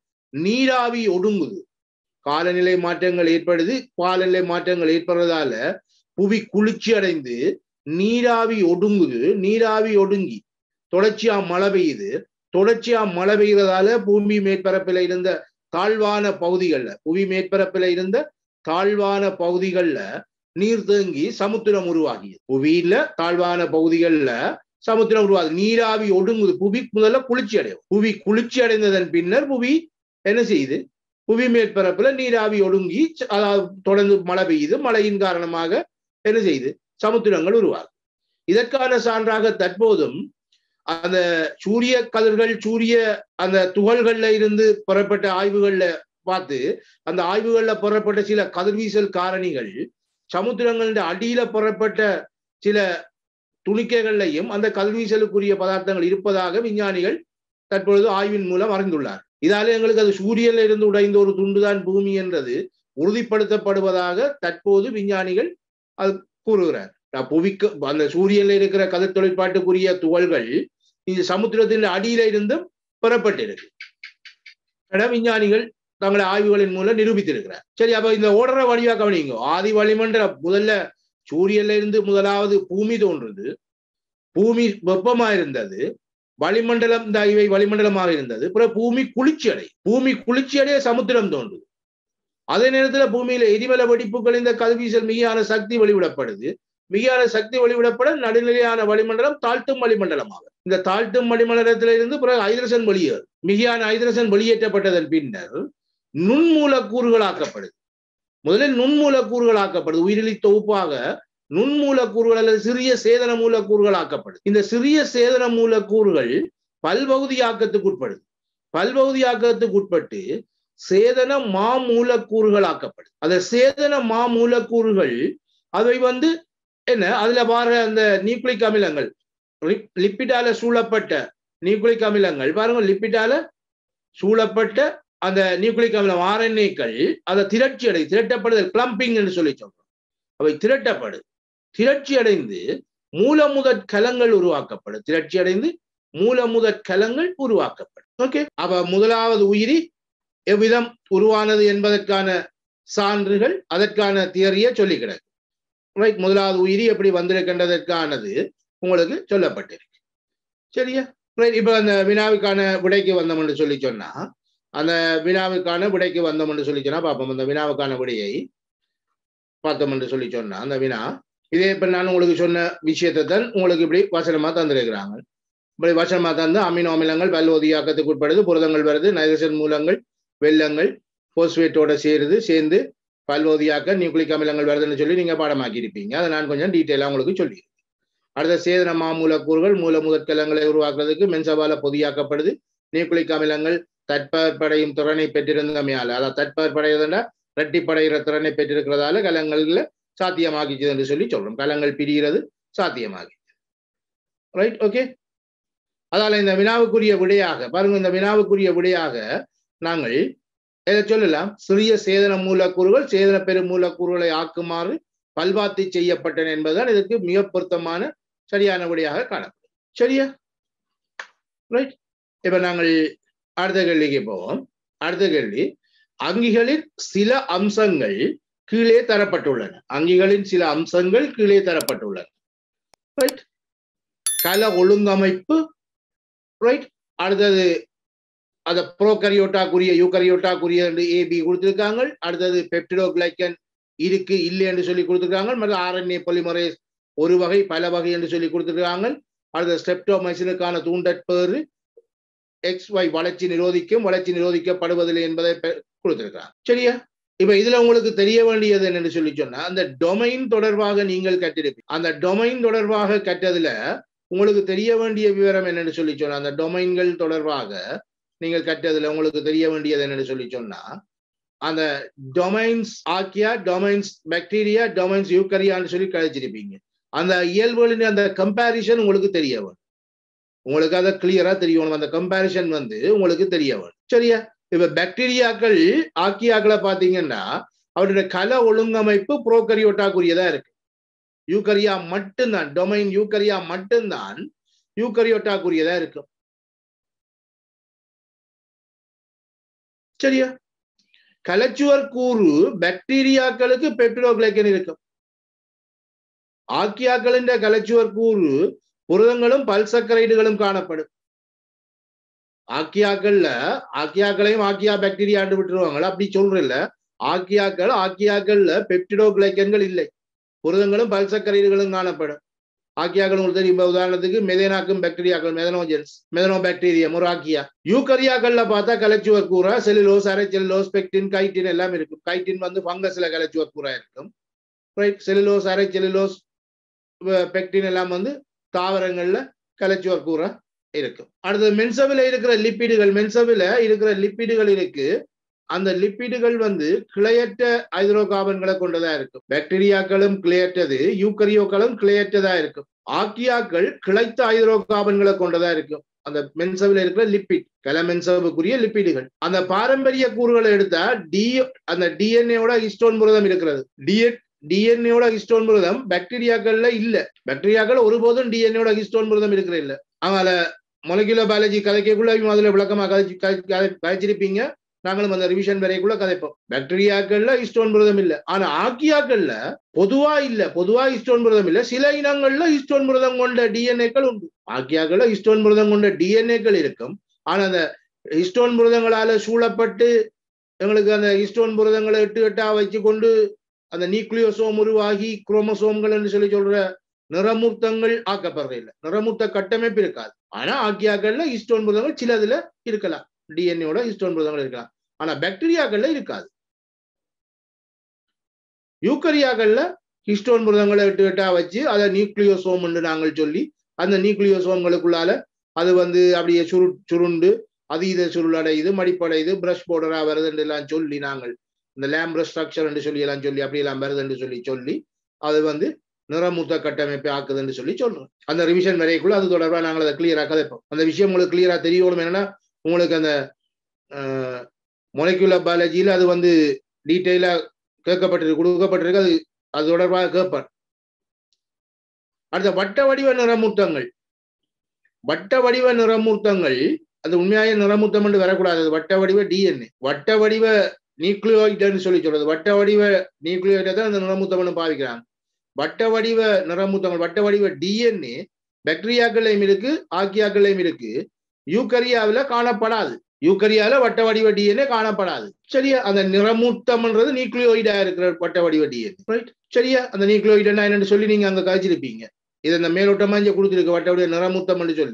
நீராவி ஒடுங்குது காலநிலை மாற்றங்கள் ஏற்படுது காலநிலை மாற்றங்கள் ஏற்படுறதால புவி குளிர்ச்சி அடைந்து நீராவி ஒடுங்குது நீராவி ஒடுங்கி தொடர்ச்சியா மழை பெய்யுது தொடர்ச்சியா மழை பெய்யறதால பூமி மேற்பரப்பில இருந்த தாழ்வான பகுதிகள்ல புவி மேற்பரப்பில இருந்த தாழ்வான பகுதிகள்ல நீர் தேங்கி சமுத்திரம் உருவாகியது புவியில தாழ்வான பகுதிகள்ல சமுத்திரம் உருவாகுது நீராவி ஒடுங்குது புவி முதல்ல குளிர்ச்சி அடையும் புவி குளிர்ச்சி அடைந்ததன் பின்னர் புவி என்ன செய்யுது புவி மேற்பரப்புல நீராவி ஒடுங்கி அதாவது தொடர்ந்து மழை பெய்யுது மழையின் காரணமாக என்ன செய்யுது சமுத்திரங்கள் உருவாகும் இதற்கான சான்றாக தற்போதும் அந்த சூரிய கதிர்கள் சூரிய அந்த துகள்கள்ல இருந்து பெறப்பட்ட ஆய்வுகள்ல பார்த்து அந்த ஆய்வுகள்ல பெறப்பட்ட சில கதிர்வீசல் காரணிகள் சமுத்திரங்களின் அடியில பெறப்பட்ட சில துணிக்கைகள்லையும் அந்த கதிர்வீசலுக்குரிய பதார்த்தங்கள் இருப்பதாக விஞ்ஞானிகள் தற்பொழுது ஆய்வின் மூலம் அறிந்துள்ளார் இதால எங்களுக்கு அது சூரியன்ல இருந்து உடைந்த ஒரு துண்டுதான் பூமி என்றது உறுதிப்படுத்தப்படுவதாக தற்போது விஞ்ஞானிகள் அது கூறுகிறார் புவிக்கு அந்த சூரியன்ல இருக்கிற கதிர் தொழிற்பாட்டுக்குரிய துகள்கள் இந்த சமுத்திரத்தின் அடியில இருந்தும் பெறப்பட்டிருக்கு என விஞ்ஞானிகள் தங்களை ஆய்வுகளின் மூலம் நிரூபித்திருக்கிறார் சரி அப்ப இந்த ஓடுற வழியா கவனிங்க ஆதி வளிமண்டல முதல்ல சூரியன்ல இருந்து முதலாவது பூமி தோன்றுது பூமி வெப்பமா இருந்தது வளிமண்டலம் இந்த இவை வளிமண்டலமாக இருந்தது பிறகு பூமி குளிர்ச்சி அடை பூமி குளிர்ச்சி அடைய சமுத்திரம் தோன்றுது அதே நேரத்துல பூமியில எரிமல வெடிப்புகள் இந்த கதிர்வீசல் மிகையான சக்தி வெளிவிடப்படுது மிகையான சக்தி வெளிவிடப்பட நடுநிலையான வளிமண்டலம் தாழ்த்தும் வளிமண்டலமாகும் இந்த தாழ்த்தும் வளிமண்டலத்தில இருந்து பிறகு ஹைதரசன் வெளியேறும் மிகையான ஹைதரசன் வெளியேற்றப்பட்டதன் பின்னர் நுண்மூலக்கூறுகளாக்கப்படுது முதலில் நுண்மூலக்கூறுகளாக்கப்படுது உயிரிலி தொகுப்பாக நுண்மூலக்கூறுகள் அல்லது சிறிய சேதன மூலக்கூறுகள் ஆக்கப்படுது இந்த சிறிய சேதன மூலக்கூறுகள் பல்பகுதியாக்கத்துக்கு உட்படுது பல்பகுதியாக்கத்துக்கு உட்பட்டு சேதன மா மூலக்கூறுகள் ஆக்கப்படுது அந்த சேதன மா மூலக்கூறுகள் அவை வந்து என்ன அதுல வர அந்த நியூக்ளிக் அமிலங்கள் லிப்பிடால சூழப்பட்ட நியூக்ளிக் அமிலங்கள் பாருங்க லிப்பிடால சூழப்பட்ட அந்த நியூக்ளிக் அமிலம் ஆர்என்ஏக்கள் அதை திரட்சி அடை திரட்டப்படுதல் கிளம்பிங் என்று சொல்லி சொல்றோம் அவை திரட்டப்படு திரட்சி அடைந்து மூலமுதற் கலங்கள் உருவாக்கப்படும் திரட்சி அடைந்து மூலமுதற் கலங்கள் உருவாக்கப்படும் ஓகே அப்ப முதலாவது உயிரி எவ்விதம் உருவானது என்பதற்கான சான்றுகள் அதற்கான தியரிய சொல்லி கிடக்கு ரைட் முதலாவது உயிரி எப்படி வந்திருக்கின்றதற்கானது உங்களுக்கு சொல்லப்பட்டிருக்கு சரியா ரைட் இப்ப அந்த வினாவுக்கான விடைக்கு வந்தோம் என்று சொல்லி சொன்னா அந்த வினாவுக்கான விடைக்கு வந்தோம் என்று சொல்லி சொன்னா பார்ப்போம் அந்த வினாவுக்கான விடையை பார்த்தோம் என்று சொல்லி சொன்னா அந்த வினா இதே இப்ப நான் உங்களுக்கு சொன்ன விஷயத்தை தான் உங்களுக்கு இப்படி வசனமா தந்திருக்கிறாங்க இப்படி வசனமா தந்து அமினோ அமிலங்கள் பல்வதியாக்கத்துக்கு உட்படுது புரதங்கள் வருது நைட்ரஜன் மூலங்கள் வெள்ளங்கள் போஸ்பேட்டோட சேருது சேர்ந்து பல்வதியாக்க நியூக்ளிக் அமிலங்கள் வருதுன்னு சொல்லி நீங்க பாடமாக்கி இருப்பீங்க அதை நான் கொஞ்சம் டீட்டெயிலாக உங்களுக்கு சொல்லி அடுத்த சேதன மாமூலக்கூறுகள் மூல முதற்கலங்களை உருவாக்குறதுக்கு மென்சவால பொதியாக்கப்படுது நியூக்ளிக் அமிலங்கள் தட்படையும் திறனை பெற்றிருந்தமையால அதாவது தட்படையதுன்னா ரெட்டிப்படைகிற திறனை பெற்றிருக்கிறதால கலங்கள்ல சாத்தியமாகிச்சு என்று சொல்லி சொல்றோம் கலங்கள் பிரிகிறது சாத்தியமாகி ரைட் ஓகே அதால இந்த வினாவுக்குரிய விடையாக பாருங்க இந்த வினாவுக்குரிய விடையாக நாங்கள் இதை சொல்லலாம் சிறிய சேதன மூலக்கூறுகள் சேதன பெரும் மூலக்கூறுகளை ஆக்குமாறு பல்வாத்தி செய்யப்பட்டன என்பதுதான் இதற்கு மிக பொருத்தமான சரியான விடையாக காணப்படும் சரியா ரைட் இப்ப நாங்கள் அடுத்த கேள்விக்கு போவோம் அடுத்த கேள்வி அங்கிகளின் சில அம்சங்கள் கீழே தரப்பட்டுள்ளன அங்கிகளின் சில அம்சங்கள் கீழே தரப்பட்டுள்ளன ரைட் கல ஒழுங்கமைப்பு ரைட் அடுத்தது அத ப்ரோகரியோட்டாக்குரிய யூகரியோட்டாக்குரிய ஏபி கொடுத்திருக்காங்க அடுத்தது பெப்டிடோகிளைக்கன் இருக்கு இல்லை என்று சொல்லி கொடுத்திருக்காங்க மற்றும் ஆர்என்ஏ பொலிமரேஸ் ஒரு வகை பல வகை என்று சொல்லி கொடுத்திருக்காங்க அடுத்த ஸ்டெப்டோமைசினுக்கான தூண்டற்பேறு எக்ஸ் ஒய் வளர்ச்சி நிரோதிக்கும் வளர்ச்சி நிரோதிக்கப்படுவதில்லை என்பதை கொடுத்திருக்கிறாங்க சரியா இப்ப இதுல உங்களுக்கு தெரிய வேண்டியது என்னன்னு சொல்லி சொன்னா அந்த டொமைன் தொடர்பாக நீங்கள் கற்றிருப்பீங்க அந்த டொமைன் தொடர்பாக கற்றதுல உங்களுக்கு தெரிய வேண்டிய விவரம் என்னன்னு சொல்லி சொன்னா அந்த டொமைன்கள் தொடர்பாக நீங்கள் கற்றதுல உங்களுக்கு தெரிய வேண்டியது என்னன்னு சொல்லி சொன்னா அந்த டொமைன்ஸ் ஆக்கியா டொமைன்ஸ் பாக்டீரியா டொமைன்ஸ் யூக்கரியான்னு சொல்லி கழிச்சிருப்பீங்க அந்த இயல்புகளின் அந்த கம்பேரிசன் உங்களுக்கு தெரிய வேணும் உங்களுக்கு அதை கிளியரா தெரியணும் அந்த கம்பேரிசன் வந்து உங்களுக்கு தெரிய வேணும் சரியா இப்ப பாக்டீரியாக்கள் ஆக்கியாக்களை பாத்தீங்கன்னா அவருடைய கல ஒழுங்கமைப்பு புரோகரியோட்டாக்குரியதா இருக்கு யூக்கரியா மட்டும்தான் டொமைன் யூக்கரியா மட்டும்தான் யூக்கரியோட்டாக்குரியதா இருக்கும் சரியா கலச்சுவர் கூறு பாக்டீரியாக்களுக்கு பெப்டிடோகிளைக்கன் இருக்கும் ஆக்கியாக்களின் கலச்சுவர் கூறு புரதங்களும் பல்சக்கரைடுகளும் காணப்படும் ஆக்கியாக்கள்ல ஆக்கியாக்களையும் ஆக்கியா பாக்டீரியாண்டு விட்டுருவாங்களா அப்படி சொல்றல ஆக்கியாக்கள் ஆக்கியாக்கள்ல பெப்டிடோகிளைக்கன்கள் இல்லை புரதங்களும் பல்சக்கரைடுகளும் காணப்படும் ஆக்கியாக்கள் உங்களுக்கு தெரியும் உதாரணத்துக்கு மெதேனாக்கும் பாக்டீரியாக்கள் மெதனோஜென்ஸ் மெதனோ பாக்டீரியம் ஒரு ஆக்கியா யூக்கரியாக்கள்ல பார்த்தா கலைச்சுவர் கூறா செல்லுலோஸ் அரை செல்லுலோஸ் பெக்டின் கைட்டின் எல்லாம் இருக்கும் கைட்டின் வந்து ஃபங்கஸ்ல கலைச்சுவர் கூறா இருக்கும் ரைட் செல்லுலோஸ் அரை செல்லுலோஸ் பெக்டின் எல்லாம் வந்து தாவரங்கள்ல கலைச்சுவர் கூறா இருக்கும் அடுத்தது மென்சவில இருக்கிற லிப்பிடுகள் மென்சவில இருக்கிற லிப்பிடுகள் இருக்கு அந்த லிப்பிடுகள் வந்து கிளையற்ற ஹைட்ரோ கார்பன்களை கொண்டதா இருக்கும் பாக்டீரியாக்களும் கிளையற்றது யூக்கரியோக்களும் கிளையற்றதா இருக்கும் ஆக்கியாக்கள் கிளைத்த ஹைட்ரோ கார்பன்களை கொண்டதா இருக்கும் அந்த மென்சவில் இருக்கிற லிப்பிட் கல மென்சவுக்குரிய லிப்பிடுகள் அந்த பாரம்பரிய கூறுகளை எடுத்தா டி அந்த டிஎன்ஏவோட ஹிஸ்டோன் புரதம் இருக்கிறது டிஎன் டிஎன்ஏவோட ஹிஸ்டோன் புரதம் பாக்டீரியாக்கள்ல இல்ல பாக்டீரியாக்கள் ஒருபோதும் டிஎன்ஏவோட ஹிஸ்டோன் புரதம் இருக்கிற இல்ல அதனால மொலகுலர் பயாலஜி கதைக்கக்குள்ள அதுல விளக்கமா கதைச்சு கதைச்சிருப்பீங்க நாங்களும் அந்த ரிவிஷன் வரைக்குள்ள கதைப்போம் பாக்டீரியாக்கள்ல ஹிஸ்டோன் புரதம் இல்ல ஆனா ஆக்கியாக்கள்ல பொதுவா இல்ல பொதுவா ஹிஸ்டோன் புரதம் இல்ல சில இனங்கள்ல ஹிஸ்டோன் புரதம் கொண்ட டிஎன்ஏக்கள் உண்டு ஆக்கியாக்கள்ல ஹிஸ்டோன் புரதம் கொண்ட டிஎன்ஏக்கள் இருக்கும் ஆனா அந்த ஹிஸ்டோன் புரதங்களால சூழப்பட்டு எங்களுக்கு அந்த ஹிஸ்டோன் புரதங்களை எட்டு எட்டா வச்சு கொண்டு அந்த நியூக்ளியோசோம் உருவாகி குரோமசோம்கள் என்று சொல்லி சொல்ற நிறமூர்த்தங்கள் ஆக்கப்படுற இல்லை நிறமூர்த்த கட்டமைப்பு இருக்காது ஆனா ஆக்கியாக்கள்ல ஹிஸ்டோன் புரதங்கள் சிலதுல இருக்கலாம் டிஎன்ஏவோட ஹிஸ்டோன் புரதங்கள் இருக்கலாம் ஆனா பாக்டீரியாக்கள்ல இருக்காது யூக்கரியாக்கள்ல ஹிஸ்டோன் புரதங்களை எட்டு எட்டா வச்சு அதை நியூக்ளியோசோம் என்று நாங்கள் சொல்லி அந்த நியூக்ளியோசோம்களுக்குள்ளால அது வந்து அப்படியே சுரு சுருண்டு அதீத சுருளடையுது மடிப்படையுது பிரஷ் பவுடரா வருதுன்னு எல்லாம் சொல்லி நாங்கள் இந்த லேம்ப்ரஸ் ஸ்ட்ரக்சர் என்று சொல்லி எல்லாம் சொல்லி அப்படி எல்லாம் வருதுன்னு சொல்லி சொல்லி அது வந்து நிறமூத்த கட்டமைப்பை ஆக்குதுன்னு சொல்லி சொல்றோம் அந்த ரிவிஷன் வரைக்குள்ள அது தொடர்பாக நாங்கள் அதை கிளியரா கதைப்போம் அந்த விஷயம் உங்களுக்கு கிளியரா தெரியணும் என்னன்னா உங்களுக்கு அந்த மொலைக்குலர் பயாலஜியில அது வந்து டீட்டெயிலா கேட்கப்பட்டிருக்கு கொடுக்கப்பட்டிருக்கு அது அது தொடர்பாக கேட்பார் அடுத்த வட்ட வடிவ நிறமூர்த்தங்கள் வட்ட வடிவ நிறமூர்த்தங்கள் அது உண்மையாக நிறமூர்த்தம் என்று வரக்கூடாது அது வட்ட வடிவ டிஎன்ஏ வட்ட வடிவ நியூக்ளியோய்டுன்னு சொல்லி சொல்றது வட்ட வடிவ நியூக்ளியோய்டை தான் அந்த நிறமூத்தம்னு பாவிக்கிறாங்க வட்ட வடிவ நிறமூத்தங்கள் வட்ட வடிவ டிஎன்ஏ பாக்டீரியாக்களையும் இருக்கு ஆக்கியாக்களையும் இருக்கு யூக்கரியாவில் காணப்படாது யூக்கரியால வட்ட வடிவ டிஎன்ஏ காணப்படாது சரியா அந்த நிறமூர்த்தம்ன்றது நியூக்ளியோயிடா இருக்கிற வட்ட வடிவ டிஎன்ஏ ரைட் சரியா அந்த நியூக்ளியோயிடா என்னன்னு சொல்லி நீங்க அங்க கழிச்சிருப்பீங்க இது அந்த மேலோட்டமா இங்க கொடுத்துருக்கு வட்ட வடிவ நிறமூர்த்தம்னு சொல்லி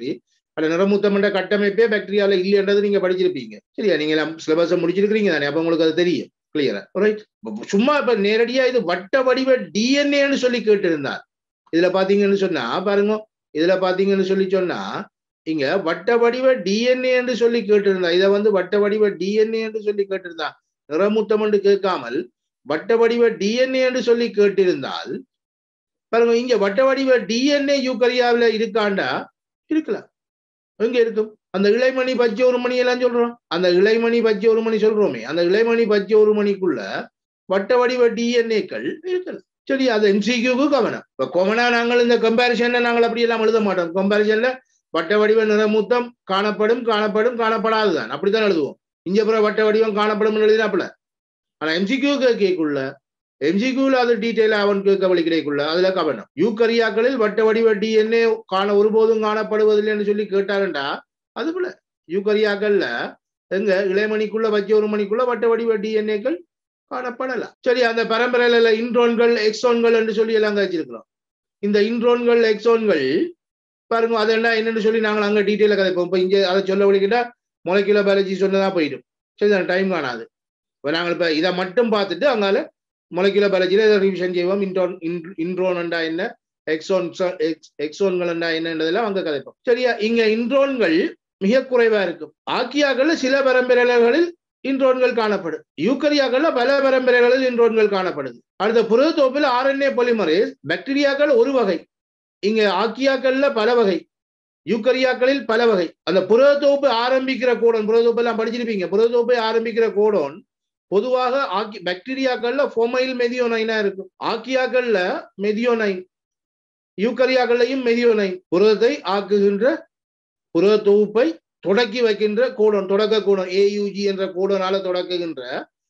அந்த நிறமூத்தம் என்ற கட்டமைப்பே பாக்டீரியால இல்லைன்றது நீங்க படிச்சிருப்பீங்க சரியா நீங்க எல்லாம் சிலபஸை முடிச்சிருக்கிறீங்க தானே அப்ப உங்களுக்கு அது தெரியும் கிளியரா ரைட் சும்மா இப்ப நேரடியா இது வட்ட வடிவ டிஎன்ஏன்னு சொல்லி கேட்டிருந்தார் இதுல பாத்தீங்கன்னு சொன்னா பாருங்க இதுல பாத்தீங்கன்னு சொல்லி சொன்னா இங்க வட்ட வடிவ டிஎன்ஏ என்று சொல்லி கேட்டிருந்தா இதை வந்து வட்ட வடிவ டிஎன்ஏ என்று சொல்லி கேட்டிருந்தா நிறமுத்தம் என்று கேட்காமல் வட்ட வடிவ டிஎன்ஏ என்று சொல்லி கேட்டிருந்தால் பாருங்க இங்க வட்ட வடிவ டிஎன்ஏ யூக்கரியாவில இருக்காண்டா இருக்கலாம் எங்க இருக்கும் அந்த இளைமணி பச்சை ஒரு மணி எல்லாம் சொல்றோம் அந்த இளைமணி பச்சை ஒரு மணி சொல்றோமே அந்த இளைமணி பச்சை ஒரு மணிக்குள்ள வட்ட வடிவ டிஎன்ஏக்கள் இருக்கலாம் சரி அது எம்சிக்யூக்கு கவனம் இப்ப கொமனா நாங்கள் இந்த கம்பாரிசன்ல நாங்கள் அப்படி எல்லாம் எழுத மாட்டோம் கம்பாரிசன்ல வட்ட வடிவ நிறமூத்தம் காணப்படும் காணப்படும் காணப்படாதுதான் அப்படித்தான் எழுதுவோம் இங்க பிற வட்ட வடிவம் காணப்படும் எழுதினாப்புல ஆனா எம்சிக்யூ கேக்குள்ள எம்சிக்யூல அது டீட்டெயிலா அவன் கேட்க கிடைக்குள்ள அதுல கவனம் யூக்கரியாக்களில் வட்ட வடிவ டிஎன்ஏ காண ஒருபோதும் காணப்படுவதில்லை என்று சொல்லி கேட்டாருண்டா அது போல யூக்கரியாக்கள்ல எங்க இளைமணிக்குள்ள வச்ச ஒரு மணிக்குள்ள வட்ட வடிவ டிஎன்ஏக்கள் காணப்படலாம் சரி அந்த பரம்பரையில இன்ட்ரோன்கள் எக்ஸோன்கள் என்று சொல்லி எல்லாம் வச்சிருக்கிறோம் இந்த இன்ட்ரோன்கள் எக்ஸோன்கள் பாருங்க அது என்ன என்னன்னு சொல்லி நாங்கள் அங்க டீட்டெயில கதைப்போம் இப்போ இங்க அதை சொல்ல விடுக்கிட்டா மொலைக்குலர் பயாலஜி சொன்னதா போயிடும் சரி டைம் காணாது இப்போ நாங்கள் இப்போ இதை மட்டும் பார்த்துட்டு அங்கால மொலைக்குலர் பயாலஜியில இதை ரிவிஷன் செய்வோம் இன்ட்ரோன் இன்ட்ரோன்டா என்ன எக்ஸோன் எக்ஸோன்கள் என்னன்றதெல்லாம் அங்க கதைப்போம் சரியா இங்க இன்ட்ரோன்கள் மிக குறைவா இருக்கும் ஆக்கியாக்கள்ல சில பரம்பரைகளில் இன்ட்ரோன்கள் காணப்படும் யூக்கரியாக்கள்ல பல பரம்பரைகளில் இன்ட்ரோன்கள் காணப்படுது அடுத்த புரதத்தோப்பில் ஆர்என்ஏ பொலிமரேஸ் பாக்டீரியாக்கள் ஒரு வகை இங்க ஆக்கியாக்கள்ல பல வகை யூக்கரியாக்களில் பல வகை அந்த புரதத்தோப்பு ஆரம்பிக்கிற கோடன் புரதத்தோப்பு எல்லாம் படிச்சிருப்பீங்க புரதத்தோப்பை ஆரம்பிக்கிற கோடன் பொதுவாக ஆக்கி பாக்டீரியாக்கள்ல ஃபொமைல் மெதியோனைனா இருக்கும் ஆக்கியாக்கள்ல மெதியோனைன் யூக்கரியாக்கள்லையும் மெதியோனைன் புரதத்தை ஆக்குகின்ற புரத தொகுப்பை தொடக்கி வைக்கின்ற கோடன் தொடக்க கோடன் ஏயுஜி என்ற கோடனால தொடக்குகின்ற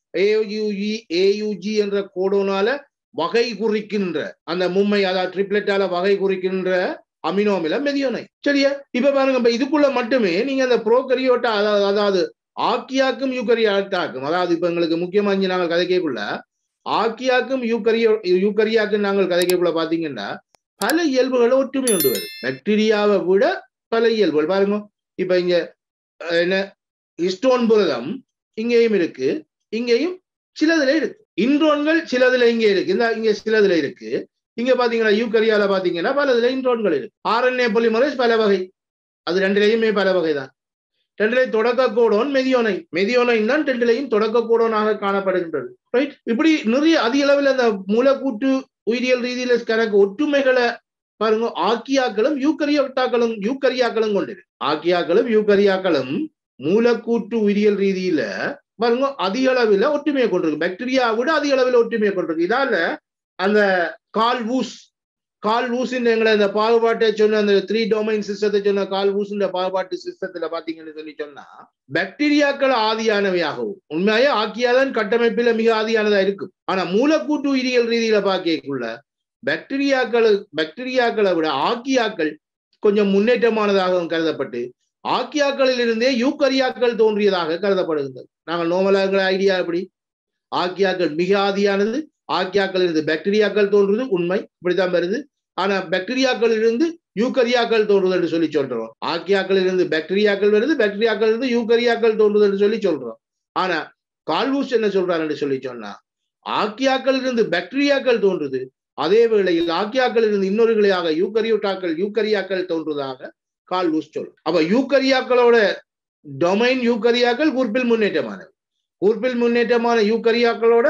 ஏயுஜி ஏயுஜி என்ற கோடனால வகை குறிக்கின்ற அந்த மும்மை அதாவது ட்ரிப்ளெட்டால வகை குறிக்கின்ற அமினோமில மெதியோனை சரியா இப்ப பாருங்க இப்ப இதுக்குள்ள மட்டுமே நீங்க அந்த ப்ரோகரியோட்டா அதாவது அதாவது ஆக்கியாக்கும் யூக்கரியாட்டாக்கும் அதாவது இப்ப எங்களுக்கு முக்கியமா இங்க நாங்கள் கதைக்குள்ள ஆக்கியாக்கும் யூக்கரியோ யூக்கரியாக்கும் நாங்கள் கதைக்குள்ள பாத்தீங்கன்னா பல இயல்புகளை ஒற்றுமை கொண்டு வருது பாக்டீரியாவை விட பல இயல்புகள் பாருங்க இப்ப இங்க என்ன இஸ்டோன் புரதம் இங்கேயும் இருக்கு இங்கேயும் சிலதுல இருக்கு இன்ட்ரோன்கள் சிலதுல இங்க இருக்கு இந்த இங்க சிலதுல இருக்கு இங்க பாத்தீங்கன்னா யூக்கரியால பாத்தீங்கன்னா பலதுல இன்ட்ரோன்கள் இருக்கு ஆர்என்ஏ பொலிமரேஸ் பல வகை அது ரெண்டுலையுமே பல வகை தான் ரெண்டுலையும் தொடக்க கோடோன் மெதியோனை மெதியோனைன் தான் ரெண்டுலையும் தொடக்க கோடோனாக காணப்படுகின்றது ரைட் இப்படி நிறைய அதிக அளவில் அந்த மூலக்கூட்டு உயிரியல் ரீதியில கணக்கு ஒற்றுமைகளை பாருங்க ஆக்கியாக்களும் யூக்கரியோட்டாக்களும் யூக்கரியாக்களும் கொண்டிருக்கு ஆக்கியாக்களும் யூக்கரியாக்களும் மூலக்கூட்டு உயிரியல் ரீதியில பாருங்க அதிக அளவில் ஒற்றுமையை கொண்டிருக்கு பாக்டீரியா விட அதிக அளவில் ஒற்றுமையை கொண்டிருக்கு இதால அந்த கால் ஊஸ் கால் ஊசின் எங்களை அந்த பாகுபாட்டை சொன்ன அந்த த்ரீ டொமைன் சிஸ்டத்தை சொன்ன கால் ஊசின் பாகுபாட்டு சிஸ்டத்துல பாத்தீங்கன்னு சொல்லி சொன்னா பாக்டீரியாக்கள் ஆதியானவையாகவும் உண்மையாயே ஆக்கியாதான் கட்டமைப்பில மிக ஆதியானதா இருக்கும் ஆனா மூலக்கூட்டு உயிரியல் ரீதியில பாக்கக்குள்ள பாக்டீரியாக்கள் பாக்டீரியாக்களை விட ஆக்கியாக்கள் கொஞ்சம் முன்னேற்றமானதாகவும் கருதப்பட்டு ஆக்கியாக்களில் இருந்தே யூக்கரியாக்கள் தோன்றியதாக கருதப்படுகின்றது நாங்கள் நோமலாங்கிற ஐடியா எப்படி ஆக்கியாக்கள் மிக ஆதியானது ஆக்கியாக்கள் இருந்து பாக்டீரியாக்கள் தோன்றுவது உண்மை இப்படித்தான் வருது ஆனா பாக்டீரியாக்கள் இருந்து யூக்கரியாக்கள் தோன்றுது என்று சொல்லி சொல்றோம் ஆக்கியாக்கள் இருந்து பாக்டீரியாக்கள் வருது பாக்டீரியாக்கள் இருந்து யூக்கரியாக்கள் தோன்றுது என்று சொல்லி சொல்றோம் ஆனா கால்வூஸ் என்ன சொல்றாரு என்று சொல்லி சொன்னா ஆக்கியாக்கள் இருந்து பாக்டீரியாக்கள் தோன்றுது அதே வேளையில் ஆக்கியாக்கள் இருந்து இன்னொரு கிளையாக யூக்கரியோட்டாக்கள் யூக்கரியாக்கள் தோன்றுவதாக கால்வூஸ் சொல் அப்ப யூக்கரியாக்களோட டொமைன் யூக்கரியாக்கள் கூர்ப்பில் முன்னேற்றமானது கூர்ப்பில் முன்னேற்றமான யூக்கரியாக்களோட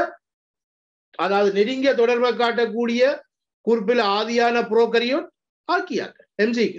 அதாவது நெருங்கிய தொடர்பை காட்டக்கூடிய குறிப்பில் ஆதியான புரோக்கரியோட் ஆக்கியாக்கள் எம்சிக்கு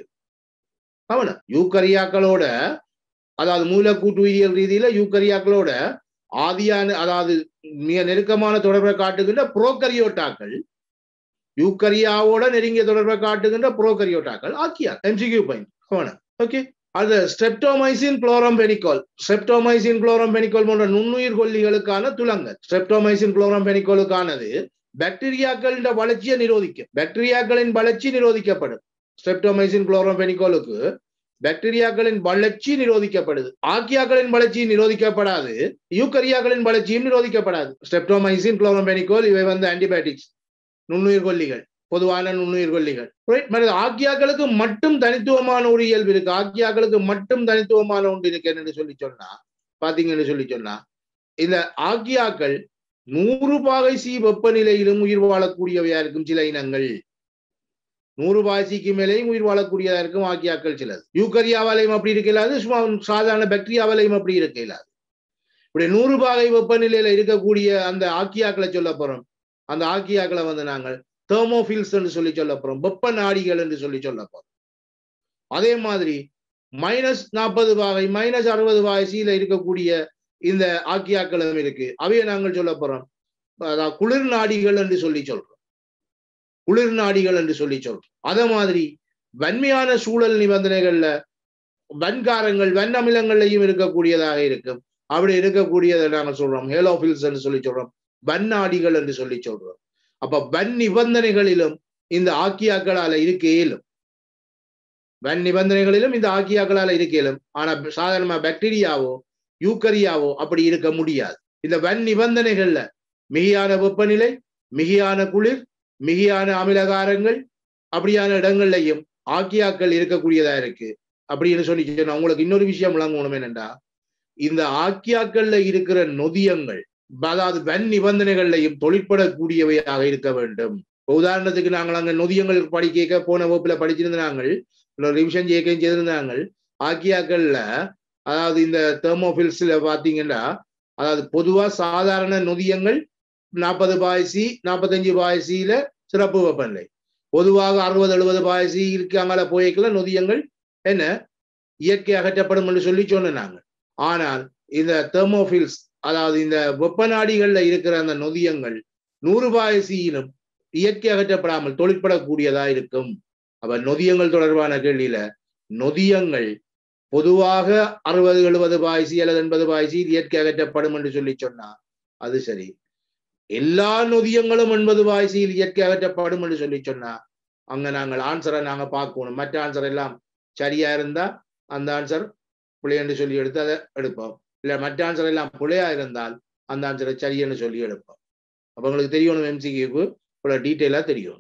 கவனம் யூக்கரியாக்களோட அதாவது மூலக்கூட்டு உயிரியல் ரீதியில யூக்கரியாக்களோட ஆதியான அதாவது மிக நெருக்கமான தொடர்பை காட்டுகின்ற புரோக்கரியோட்டாக்கள் யூக்கரியாவோட நெருங்கிய தொடர்பை காட்டுகின்ற புரோக்கரியோட்டாக்கள் ஆக்கியா எம்சிக்யூ பாயிண்ட் கவனம் ஓகே அது streptomycin chloramphenicol streptomycin chloramphenicol போன்ற நுண்ணுயிர் கொல்லிகளுக்கான துலங்கள் ஸ்ட்ரெப்டோமைசின் குளோரம் பெனிக்கோலுக்கானது பாக்டீரியாக்களின் வளர்ச்சியை நிரோதிக்கும் பாக்டீரியாக்களின் வளர்ச்சி நிரோதிக்கப்படும் ஸ்ட்ரெப்டோமைசின் குளோரம் பெனிக்கோலுக்கு பாக்டீரியாக்களின் வளர்ச்சி நிரோதிக்கப்படுது ஆக்கியாக்களின் வளர்ச்சி நிரோதிக்கப்படாது யூக்கரியாக்களின் வளர்ச்சியும் நிரோதிக்கப்படாது ஸ்ட்ரெப்டோமைசின் குளோரம் பெனிக்கோல் இவை வந்து ஆன்டிபயோட்டிக்ஸ் நுண்ணுயிர் கொல்லிகள் பொதுவான நுண்ணுயிர் கொல்லிகள் Right? மற்றது ஆக்கியாக்களுக்கு மட்டும் தனித்துவமான ஒரு இயல்பு இருக்கு ஆக்கியாக்களுக்கு மட்டும் தனித்துவமான ஒன்று இருக்கு என்று சொல்லி சொன்னா பாத்தீங்கன்னு சொல்லி சொன்னா இந்த ஆக்கியாக்கள் நூறு பாகை சி வெப்பநிலையிலும் உயிர் வாழக்கூடியவையா இருக்கும் சில இனங்கள் நூறு பாய்ச்சிக்கு மேலேயும் உயிர் வாழக்கூடியதா இருக்கும் ஆக்கியாக்கள் சிலது யூக்கரியாவாலையும் அப்படி இருக்க இல்லாது சும்மா சாதாரண பாக்டீரியாவாலையும் அப்படி இருக்க இல்லாது இப்படி நூறு பாகை வெப்பநிலையில இருக்கக்கூடிய அந்த ஆக்கியாக்களை சொல்ல போறோம் அந்த ஆக்கியாக்களை வந்து நாங்கள் தெர்மோஃபில்ஸ் என்று சொல்லி சொல்ல போறோம் வெப்ப நாடிகள் என்று சொல்லி சொல்ல போறோம் அதே மாதிரி மைனஸ் நாற்பது பாகை மைனஸ் அறுபது பாகை சீல இருக்கக்கூடிய இந்த ஆக்கியாக்களும் இருக்கு அவைய நாங்கள் சொல்ல போறோம் அதாவது குளிர் நாடிகள் என்று சொல்லி சொல்றோம் குளிர் நாடிகள் என்று சொல்லி சொல்றோம் அதே மாதிரி வன்மையான சூழல் நிபந்தனைகள்ல வன்காரங்கள் வன் அமிலங்கள்லையும் இருக்கக்கூடியதாக இருக்கும் அப்படி இருக்கக்கூடியதை நாங்கள் சொல்றோம் ஹேலோஃபில்ஸ் என்று சொல்லி சொல்றோம் வன் நாடிகள் என்று சொல்லி சொல்றோம் அப்ப வன் நிபந்தனைகளிலும் இந்த ஆக்கியாக்களால இருக்க இயலும் வன் நிபந்தனைகளிலும் இந்த ஆக்கியாக்களால இருக்க இயலும் ஆனா சாதாரணமா பாக்டீரியாவோ யூக்கரியாவோ அப்படி இருக்க முடியாது இந்த வன் நிபந்தனைகள்ல மிகையான வெப்பநிலை மிகையான குளிர் மிகையான அமிலகாரங்கள் அப்படியான இடங்கள்லையும் ஆக்கியாக்கள் இருக்கக்கூடியதா இருக்கு அப்படின்னு சொல்லி சொன்னா உங்களுக்கு இன்னொரு விஷயம் விளங்கணும் என்னண்டா இந்த ஆக்கியாக்கள்ல இருக்கிற நொதியங்கள் அதாவது வன் நிபந்தனைகள்லையும் தொழிற்படக்கூடியவையாக இருக்க வேண்டும் இப்ப உதாரணத்துக்கு நாங்கள் அங்க நொதியங்கள் படிக்க போன வகுப்புல படிச்சிருந்த நாங்கள் ரிவிஷன் ஜேக்கையும் செய்திருந்தாங்கள் ஆக்கியாக்கள்ல அதாவது இந்த தெர்மோபில்ஸ்ல பாத்தீங்கன்னா அதாவது பொதுவா சாதாரண நொதியங்கள் நாற்பது பாய்சி நாற்பத்தஞ்சு பாய்சியில சிறப்பு வெப்பநிலை பொதுவாக அறுபது எழுபது பாய்சி இருக்காங்கள போய்க்கல நொதியங்கள் என்ன இயற்கை அகற்றப்படும் என்று சொல்லி சொன்ன நாங்கள் ஆனால் இந்த தெர்மோபில்ஸ் அதாவது இந்த வெப்ப நாடிகள்ல இருக்கிற அந்த நொதியங்கள் நூறு பாய்சியிலும் இயற்கை அகற்றப்படாமல் தொழிற்படக்கூடியதா இருக்கும் அப்ப நொதியங்கள் தொடர்பான கேள்வியில நொதியங்கள் பொதுவாக அறுபது எழுபது பாய்சி அல்லது எண்பது பாய்சி இயற்கை அகற்றப்படும் என்று சொல்லி சொன்னா அது சரி எல்லா நொதியங்களும் எண்பது பாய்சியில் இயற்கை அகற்றப்படும் என்று சொல்லி சொன்னா அங்க நாங்கள் ஆன்சரை நாங்க பார்க்கணும் மற்ற ஆன்சர் எல்லாம் சரியா இருந்தா அந்த ஆன்சர் பிள்ளை என்று சொல்லி எடுத்து அதை எடுப்போம் இல்ல மற்ற ஆன்சர் எல்லாம் பிள்ளையா இருந்தால் அந்த ஆன்சரை சரியன்னு சொல்லி எடுப்போம் அப்ப உங்களுக்கு தெரியணும் எம்சிக்கு இவ்வளவு டீட்டெயிலா தெரியும்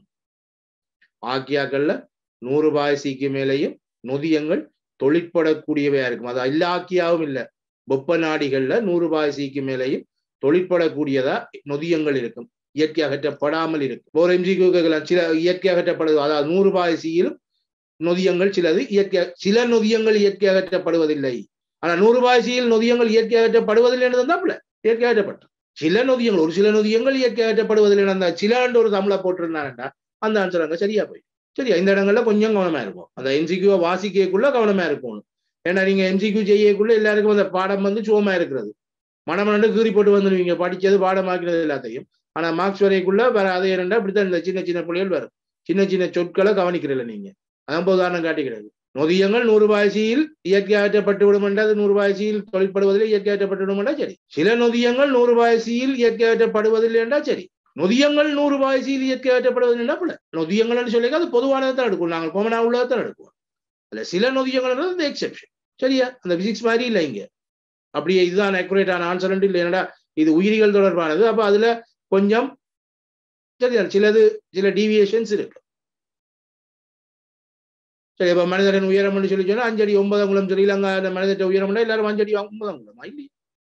ஆக்கியாக்கள்ல நூறு பாய்சிக்கு மேலேயும் நொதியங்கள் தொழிற்படக்கூடியவையா இருக்கும் அது எல்லா ஆக்கியாவும் இல்லை வெப்ப நாடிகள்ல நூறு பாய்சிக்கு மேலேயும் தொழிற்படக்கூடியதா நொதியங்கள் இருக்கும் இயற்கை அகற்றப்படாமல் இருக்கும் ஒரு எம்ஜிக்கு கேட்கலாம் சில இயற்கை அகற்றப்படுவது அதாவது நூறு பாய்சியிலும் நொதியங்கள் சிலது இயற்கை சில நொதியங்கள் இயற்கை அகற்றப்படுவதில்லை ஆனா நூறு பாய்சியில் நொதியங்கள் இயற்கை அகற்றப்படுவதில்லை என்று தான் இயற்கை அகற்றப்பட்டது சில நொதியங்கள் ஒரு சில நொதியங்கள் இயற்கை அகற்றப்படுவதில்லை அந்த சில ஒரு தமிழை போட்டிருந்தாங்கடா அந்த ஆன்சர் அங்க சரியா போய் சரியா இந்த இடங்கள்ல கொஞ்சம் கவனமா இருக்கும் அந்த எம்சிக்யூவை வாசிக்கக்குள்ள கவனமா இருக்கணும் ஏன்னா நீங்க எம்சிக்யூ செய்யக்குள்ள எல்லாருக்கும் அந்த பாடம் வந்து சுகமா இருக்கிறது மனமனண்டு கீறி போட்டு வந்துடுவீங்க படிச்சது பாடமாக்கினது எல்லாத்தையும் ஆனா மார்க்ஸ் வரைக்குள்ள வேற அதை இரண்டா இப்படித்தான் இந்த சின்ன சின்ன பிள்ளைகள் வரும் சின்ன சின்ன சொற்களை கவனிக்கிறதில்ல நீங்க அதான் உதாரணம் காட்டுகிறது நொதியங்கள் நூறு பாய்ச்சியில் இயற்கையாற்றப்பட்டு விடும் என்றால் நூறு பாய்ச்சியில் தொழிற்படுவதில் இயற்கையாற்றப்பட்டு விடும் என்றால் சரி சில நொதியங்கள் நூறு பாய்ச்சியில் இயற்கையாற்றப்படுவதில்லை என்றால் சரி நொதியங்கள் நூறு பாய்ச்சியில் இயற்கையாற்றப்படுவதில்லை என்ன பிள்ளை நொதியங்கள் சொல்லி அது பொதுவானதை தான் எடுக்கும் நாங்கள் பொமனா உள்ளதை தான் எடுக்குவோம் அதுல சில நொதியங்கள் எக்ஸெப்ஷன் சரியா அந்த பிசிக்ஸ் மாதிரி இல்லை இங்க அப்படியே இதுதான் அக்குரேட்டான ஆன்சர் இல்லை என்னடா இது உயிரிகள் தொடர்பானது அப்ப அதுல கொஞ்சம் சரியா சிலது சில டீவியேஷன்ஸ் இருக்கு சரி இப்ப மனிதரின் உயரம் சொல்லி சொன்னா அஞ்சடி ஒன்பதாம் குளம் சரி இல்லங்க அந்த மனிதற்ற உயரம் எல்லாரும் அஞ்சடி ஒன்பதாம் குளமா இல்லையா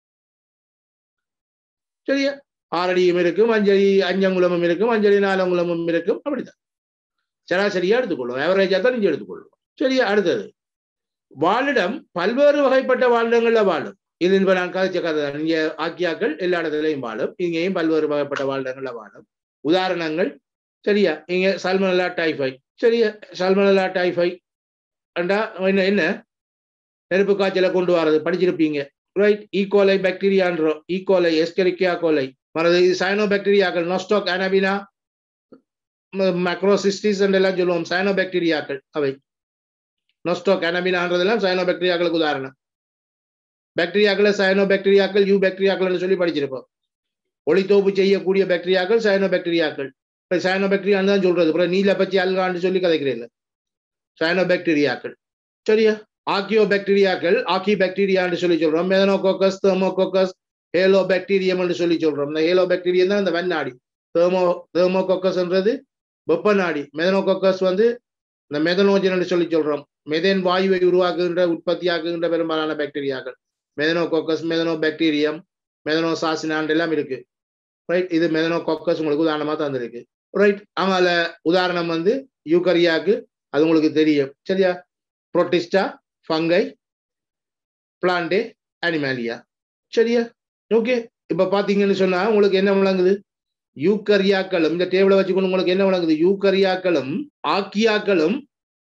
சரியா ஆறடியும் இருக்கும் அஞ்சடி அஞ்சங்குளமும் இருக்கும் அஞ்சடி நாலங்குளமும் இருக்கும் அப்படிதான் சராசரியா எடுத்துக்கொள்ளும் ஆவரேஜா தான் நீங்க எடுத்துக்கொள்ளும் சரியா அடுத்தது வாழிடம் பல்வேறு வகைப்பட்ட வாழிடங்கள்ல வாழும் இது இப்ப நான் கதைச்ச கதை இங்க ஆக்கியாக்கள் எல்லா இடத்துலையும் வாழும் இங்கேயும் பல்வேறு வகைப்பட்ட வாழிடங்கள்ல வாழும் உதாரணங்கள் சரியா இங்க சல்மனலா டைஃபை சரியா சல்மனலா டைஃபை அண்டா என்ன என்ன நெருப்பு காய்ச்சலை கொண்டு வர்றது படிச்சிருப்பீங்க ரைட் ஈகோலை பாக்டீரியான்றோம் ஈகோலை எஸ்கரிக்கியா கோலை மறது இது சைனோ பாக்டீரியாக்கள் நோஸ்டாக் அனபினா மைக்ரோசிஸ்டிஸ் எல்லாம் சொல்லுவோம் சைனோ பாக்டீரியாக்கள் அவை நோஸ்டாக் அனபினான்றதெல்லாம் சைனோ பாக்டீரியாக்களுக்கு உதாரணம் பாக்டீரியாக்களை சைனோ பாக்டீரியாக்கள் யூ பாக்டீரியாக்கள் சொல்லி படிச்சிருப்போம் ஒளித்தோப்பு செய்யக்கூடிய பாக்டீரியாக்கள் சைனோ பாக்டீரியாக்கள் இப்போ சைனோ பாக்டீரியான்னு தான் சொல்றது அப்புறம் நீல பச்சி அல்கான்னு சொல்லி கதைக்கிறேன் சைனோ பாக்டீரியாக்கள் சரியா ஆக்கியோ பாக்டீரியாக்கள் ஆக்கி பாக்டீரியான்னு சொல்லி சொல்றோம் மெதனோகோக்கஸ் தெர்மோகோக்கஸ் ஹேலோ பாக்டீரியம் சொல்லி சொல்றோம் இந்த ஹேலோ பாக்டீரியம் தான் இந்த வெண்ணாடி தெர்மோ தெர்மோகோக்கஸ்ன்றது வெப்ப நாடி மெதனோகோக்கஸ் வந்து இந்த மெதனோஜன் என்று சொல்லி சொல்றோம் மெதேன் வாயுவை உருவாக்குகின்ற உற்பத்தியாக்குகின்ற பெரும்பாலான பாக்டீரியாக்கள் மெதனோகோக்கஸ் மெதனோ பாக்டீரியம் மெதனோ சாசினான் எல்லாம் இருக்கு ரைட் இது மெதனோகோக்கஸ் உங்களுக்கு உதாரணமா தந்திருக்கு ரைட் ஆமால உதாரணம் வந்து யூகரியாக்கு அது உங்களுக்கு தெரியும் சரியா புரோட்டிஸ்டா ஃபங்கை பிளான்டே அனிமாலியா சரியா ஓகே இப்ப பாத்தீங்கன்னு சொன்னா உங்களுக்கு என்ன விளங்குது யூக்கரியாக்களும் இந்த டேபிளை வச்சுக்கொண்டு உங்களுக்கு என்ன விளங்குது யூக்கரியாக்களும் ஆக்கியாக்களும்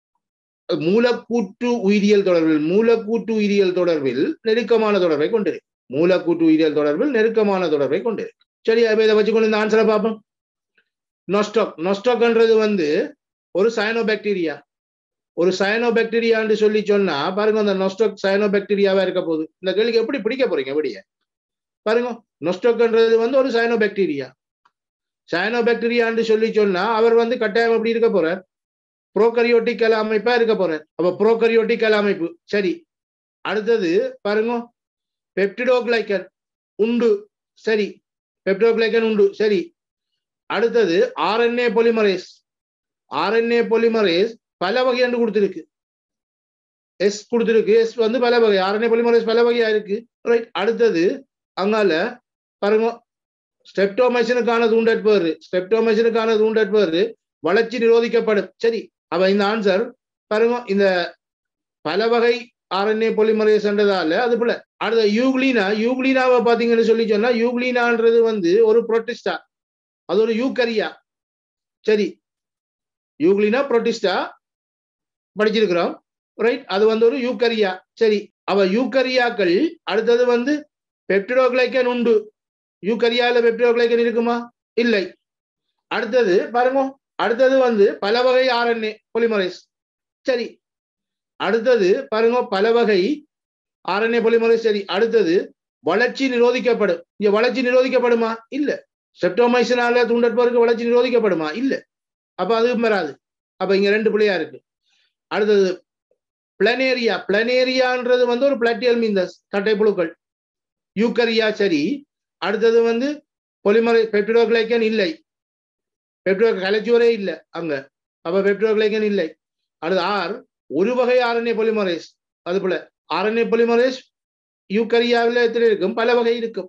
மூலக்கூற்று உயிரியல் தொடர்பில் மூலக்கூற்று உயிரியல் தொடர்பில் நெருக்கமான தொடர்பை கொண்டிருக்கு மூலக்கூற்று உயிரியல் தொடர்பில் நெருக்கமான தொடர்பை கொண்டிருக்கு சரியா இப்ப இதை வச்சுக்கொண்டு இந்த ஆன்சரை பார்ப்போம் நொஸ்டாக் நொஸ்டாக்ன்றது வந்து ஒரு சயனோபாக்டீரியா ஒரு சயனோபாக்டீரியான்னு சொல்லி சொன்னா பாருங்க அந்த நொஸ்டாக் சயனோபாக்டீரியாவா இருக்க போகுது இந்த கேள்விக்கு எப்படி பிடிக்க போறீங்க எப்படிய பாருங்க நொஸ்டாக்ன்றது வந்து ஒரு சயனோபாக்டீரியா சயனோபாக்டீரியான்னு சொல்லி சொன்னா அவர் வந்து கட்டாயம் எப்படி இருக்க போறார் புரோகரியோட்டிக் கல அமைப்பா இருக்க போறார் அப்ப புரோகரியோட்டிக் கல அமைப்பு சரி அடுத்தது பாருங்க பெப்டிடோகிளைக்கன் உண்டு சரி பெப்டிடோகிளைக்கன் உண்டு சரி அடுத்தது ஆர்என்ஏ பொலிமரேஸ் ஆர்என்ஏ பொலிமரேஸ் பல வகை என்று கொடுத்துருக்கு எஸ் கொடுத்துருக்கு எஸ் வந்து பல வகை ஆர்என்ஏ பொலிமரேஸ் பல வகையா இருக்கு ரைட் அடுத்தது அங்கால பாருங்க ஸ்டெப்டோமைசனுக்கான தூண்டற்பேரு ஸ்டெப்டோமைசனுக்கான தூண்டற்பேரு வளர்ச்சி நிரோதிக்கப்படும் சரி அப்ப இந்த ஆன்சர் பாருங்க இந்த பல வகை ஆர்என்ஏ பொலிமரேஸ் என்றதால அது போல அடுத்த யூக்ளீனா யூக்ளீனாவை பாத்தீங்கன்னு சொல்லி சொன்னா யூக்ளீனான்றது வந்து ஒரு புரோட்டிஸ்டா அது ஒரு யூக்கரியா சரி யூக்ளினா புரோட்டிஸ்டா படிச்சிருக்கிறோம் ரைட் அது வந்து ஒரு யூக்கரியா சரி அவ யூக்கரியாக்கள் அடுத்தது வந்து பெப்டிடோகிளைக்கன் உண்டு யூக்கரியால பெப்டிடோகிளைக்கன் இருக்குமா இல்லை அடுத்தது பாருங்க அடுத்தது வந்து பல வகை ஆர்என்ஏ பொலிமரேஸ் சரி அடுத்தது பாருங்க பல வகை ஆர்என்ஏ பொலிமரேஸ் சரி அடுத்தது வளர்ச்சி நிரோதிக்கப்படும் இங்க வளர்ச்சி நிரோதிக்கப்படுமா இல்ல செப்டோமைசினால தூண்டற்பவருக்கு வளர்ச்சி நிரோதிக்கப்படுமா இல்ல அப்ப அதுவும் வராது அப்ப இங்க ரெண்டு பிள்ளையா இருக்கு அடுத்தது பிளனேரியா பிளனேரியான்றது வந்து ஒரு பிளாட்டியல் மீந்தஸ் தட்டை புழுக்கள் யூக்கரியா சரி அடுத்தது வந்து பொலிமரை பெப்டிடோகிளைக்கன் இல்லை பெப்டிடோ கலைச்சுவரே இல்லை அங்க அப்ப பெப்டிடோகிளைக்கன் இல்லை அடுத்து ஆர் ஒரு வகை ஆர்என்ஏ பொலிமரேஸ் அது போல ஆர்என்ஏ பொலிமரேஸ் யூக்கரியாவில் எத்தனை இருக்கும் பல வகை இருக்கும்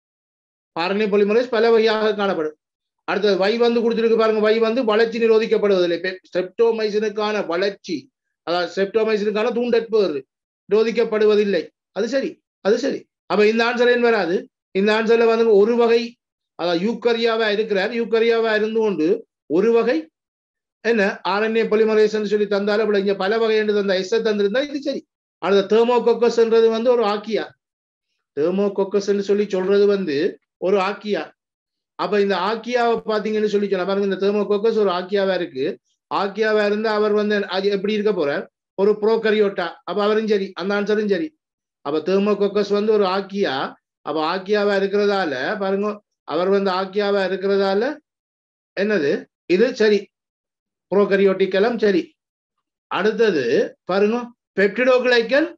ஆர்என்ஏ பொலிமரேஸ் பல வகையாக காணப்படும் அடுத்தது வை வந்து கொடுத்துருக்கு பாருங்க வை வந்து வளர்ச்சி நிரோதிக்கப்படுவதில்லை செப்டோமைசனுக்கான வளர்ச்சி அதாவது செப்டோமைசனுக்கான தூண்டற்பேர் நிரோதிக்கப்படுவதில்லை அது சரி அது சரி அப்ப இந்த ஆன்சர் ஏன் வராது இந்த ஆன்சர்ல வந்து ஒரு வகை அதாவது யூக்கரியாவா இருக்கிறார் யூக்கரியாவா இருந்து கொண்டு ஒரு வகை என்ன ஆர்என்ஏ பொலிமரேசன் சொல்லி தந்தாலும் இங்க பல வகை என்று தந்த எஸ் தந்திருந்தா இது சரி அடுத்த தேர்மோகோக்கஸ்ன்றது வந்து ஒரு ஆக்கியா தேர்மோகோக்கஸ் சொல்லி சொல்றது வந்து ஒரு ஆக்கியா அப்ப இந்த ஆக்கியாவை பாத்தீங்கன்னு சொல்லி சொன்னா பாருங்க இந்த தேர்மோகோக்கஸ் ஒரு ஆக்கியாவா இருக்கு ஆக்கியாவா இருந்தா அவர் வந்து அது எப்படி இருக்க போறார் ஒரு ப்ரோகரியோட்டா அப்ப அவரும் சரி அந்த ஆன்சரும் சரி அப்ப தேர்மோகோக்கஸ் வந்து ஒரு ஆக்கியா அப்ப ஆக்கியாவா இருக்கிறதால பாருங்க அவர் வந்து ஆக்கியாவா இருக்கிறதால என்னது இது சரி ப்ரோகரியோட்டிக்கலம் சரி அடுத்தது பாருங்க பெப்டிடோகிளைக்கன்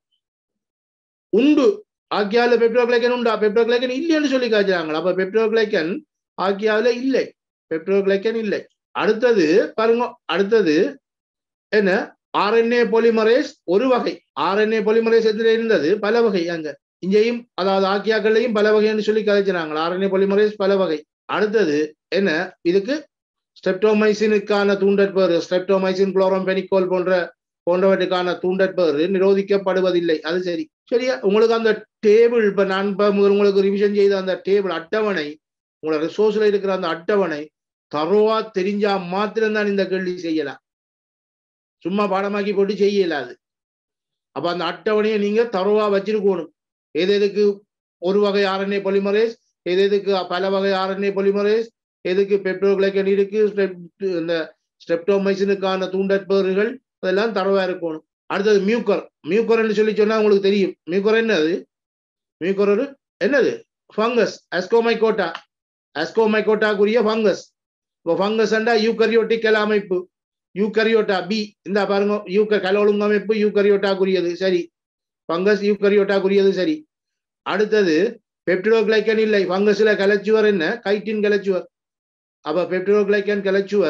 உண்டு ஆக்கியாவில பெப்டோகிளைக்கன் உண்டா பெப்டோகிளைக்கன் இல்லைன்னு சொல்லி காய்ச்சாங்க அப்ப பெப்டோகிளைக்கன் ஆக்கியாவில இல்லை பெப்டோகிளைக்கன் இல்லை அடுத்தது பாருங்க அடுத்தது என்ன ஆர்என்ஏ பொலிமரேஸ் ஒரு வகை ஆர்என்ஏ பொலிமரேஸ் எதிர இருந்தது பல வகை அங்க இங்கேயும் அதாவது ஆக்கியாக்கள்லையும் பல வகைன்னு சொல்லி கதைச்சினாங்க ஆர்என்ஏ பொலிமரேஸ் பல வகை அடுத்தது என்ன இதுக்கு ஸ்டெப்டோமைசினுக்கான தூண்டற்பேறு ஸ்டெப்டோமைசின் குளோரம் பெனிக்கோல் போன்ற போன்றவற்றுக்கான தூண்டற்பேறு நிரோதிக்கப்படுவதில்லை அது சரி சரியா உங்களுக்கு அந்த டேபிள் இப்ப நான் இப்ப உங்களுக்கு ரிவிஷன் செய்த அந்த டேபிள் அட்டவணை உங்களோட ரிசோர்ஸ்ல இருக்கிற அந்த அட்டவணை தரோவா தெரிஞ்சா மாத்திரம்தான் இந்த கேள்வி செய்யலாம் சும்மா பாடமாக்கி போட்டு செய்ய இயலாது அப்ப அந்த அட்டவணையை நீங்க தரோவா வச்சிருக்கணும் எது எதுக்கு ஒரு வகை ஆர்என்ஏ பொலிமரேஸ் எது எதுக்கு பல வகை ஆர்என்ஏ பொலிமரேஸ் எதுக்கு பெப்டோகிளைக்கன் இருக்கு இந்த ஸ்டெப்டோமைசினுக்கான தூண்டற்பேறுகள் அதெல்லாம் தரவா இருக்கணும் அடுத்தது மியூக்கர் மியூக்கர்ன்னு சொல்லி சொன்னா உங்களுக்கு தெரியும் மியூக்கர் என்னது மியூக்கர் ஒரு என்னது ஃபங்கஸ் அஸ்கோமைகோட்டா அஸ்கோமைகோட்டாக்குரிய ஃபங்கஸ் இப்போ ஃபங்கஸ் அண்டா யூக்கரியோட்டிக்கல் அமைப்பு யூக்கரியோட்டா பி இந்த பாருங்க யூக்கர் கல ஒழுங்கு அமைப்பு யூக்கரியோட்டாக்குரியது சரி ஃபங்கஸ் யூக்கரியோட்டாக்குரியது சரி அடுத்தது பெப்டிடோகிளைக்கன் இல்லை ஃபங்கஸ்ல கலைச்சுவர் என்ன கைட்டின் கலைச்சுவர் அப்ப பெப்டிடோகிளைக்கன் கலைச்சுவர்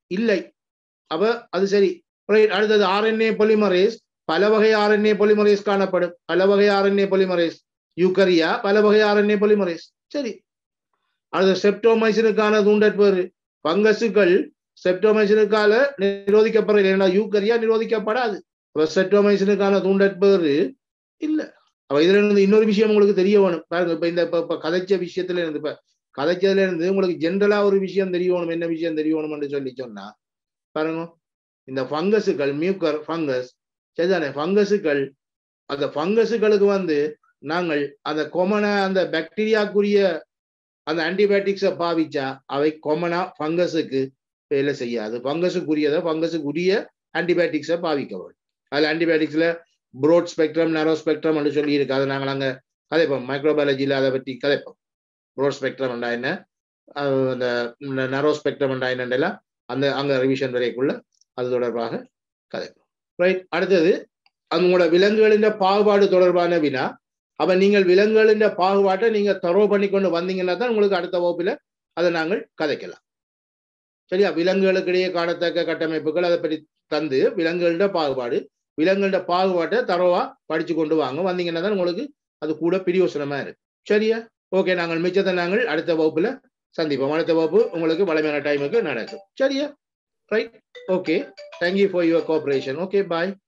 இல்லை அப்ப அது சரி ரைட் அடுத்தது ஆர்என்ஏ பொலிமரேஸ் பல வகை ஆர்என்ஏ பொலிமரேஸ் காணப்படும் பல வகை ஆர்என்ஏ பொலிமரேஸ் யூக்கரியா பல வகை ஆர்என்ஏ பொலிமரேஸ் சரி அடுத்த செப்டோமைசினுக்கான தூண்டற்பேறு பங்கசுகள் செப்டோமைசினுக்கால நிரோதிக்கப்படுறது ஏன்னா யூக்கரியா நிரோதிக்கப்படாது செப்டோமைசினுக்கான தூண்டற்பேறு இல்ல அப்ப இதுல இருந்து இன்னொரு விஷயம் உங்களுக்கு தெரிய வேணும் பாருங்க இப்ப இந்த இப்ப கதைச்ச விஷயத்துல இருந்து இப்ப கதைச்சதுல இருந்து உங்களுக்கு ஜென்ரலா ஒரு விஷயம் தெரியணும் என்ன விஷயம் தெரியணும்னு சொல்லி சொன்னா பாருங்க இந்த ஃபங்கஸுகள் மியூக்கர் ஃபங்கஸ் சரிதானே ஃபங்கஸுகள் அந்த ஃபங்கஸுகளுக்கு வந்து நாங்கள் அந்த கொமனா அந்த பாக்டீரியாக்குரிய அந்த ஆன்டிபயோட்டிக்ஸை பாவிச்சா அவை கொமனா ஃபங்கஸுக்கு வேலை செய்யாது ஃபங்கஸுக்குரியதை ஃபங்கஸுக்குரிய ஆன்டிபயோட்டிக்ஸை பாவிக்க வேண்டும் அதில் ஆன்டிபயோட்டிக்ஸ்ல ப்ரோட் ஸ்பெக்ட்ரம் நேரோ ஸ்பெக்ட்ரம் சொல்லி இருக்கு அதை நாங்கள் அங்கே கதைப்போம் மைக்ரோபயாலஜியில் அதை பற்றி கதைப்போம் ப்ரோட் ஸ்பெக்ட்ரம் என்றா என்ன அந்த நரோ ஸ்பெக்ட்ரம் என்றா என்னெல்லாம் அந்த அங்கே ரிவிஷன் வரைக்குள்ள அது தொடர்பாக கதைப்போம் ரைட் அடுத்தது உங்களோட விலங்குகளின் பாகுபாடு தொடர்பான வினா அப்ப நீங்கள் விலங்குகளின் பாகுபாட்டை நீங்க தரோ பண்ணி கொண்டு வந்தீங்கன்னா தான் உங்களுக்கு அடுத்த வகுப்புல அதை நாங்கள் கதைக்கலாம் சரியா விலங்குகளுக்கிடையே காணத்தக்க கட்டமைப்புகள் அதை பற்றி தந்து விலங்குகளிட பாகுபாடு விலங்குகளிட பாகுபாட்டை தரோவா படிச்சு கொண்டு வாங்க வந்தீங்கன்னா தான் உங்களுக்கு அது கூட பிரியோசனமா இருக்கு சரியா ஓகே நாங்கள் மிச்சத்தை நாங்கள் அடுத்த வகுப்புல சந்திப்போம் அடுத்த வகுப்பு உங்களுக்கு வளமையான டைமுக்கு நடக்கும் சரியா right okay thank you for your cooperation okay bye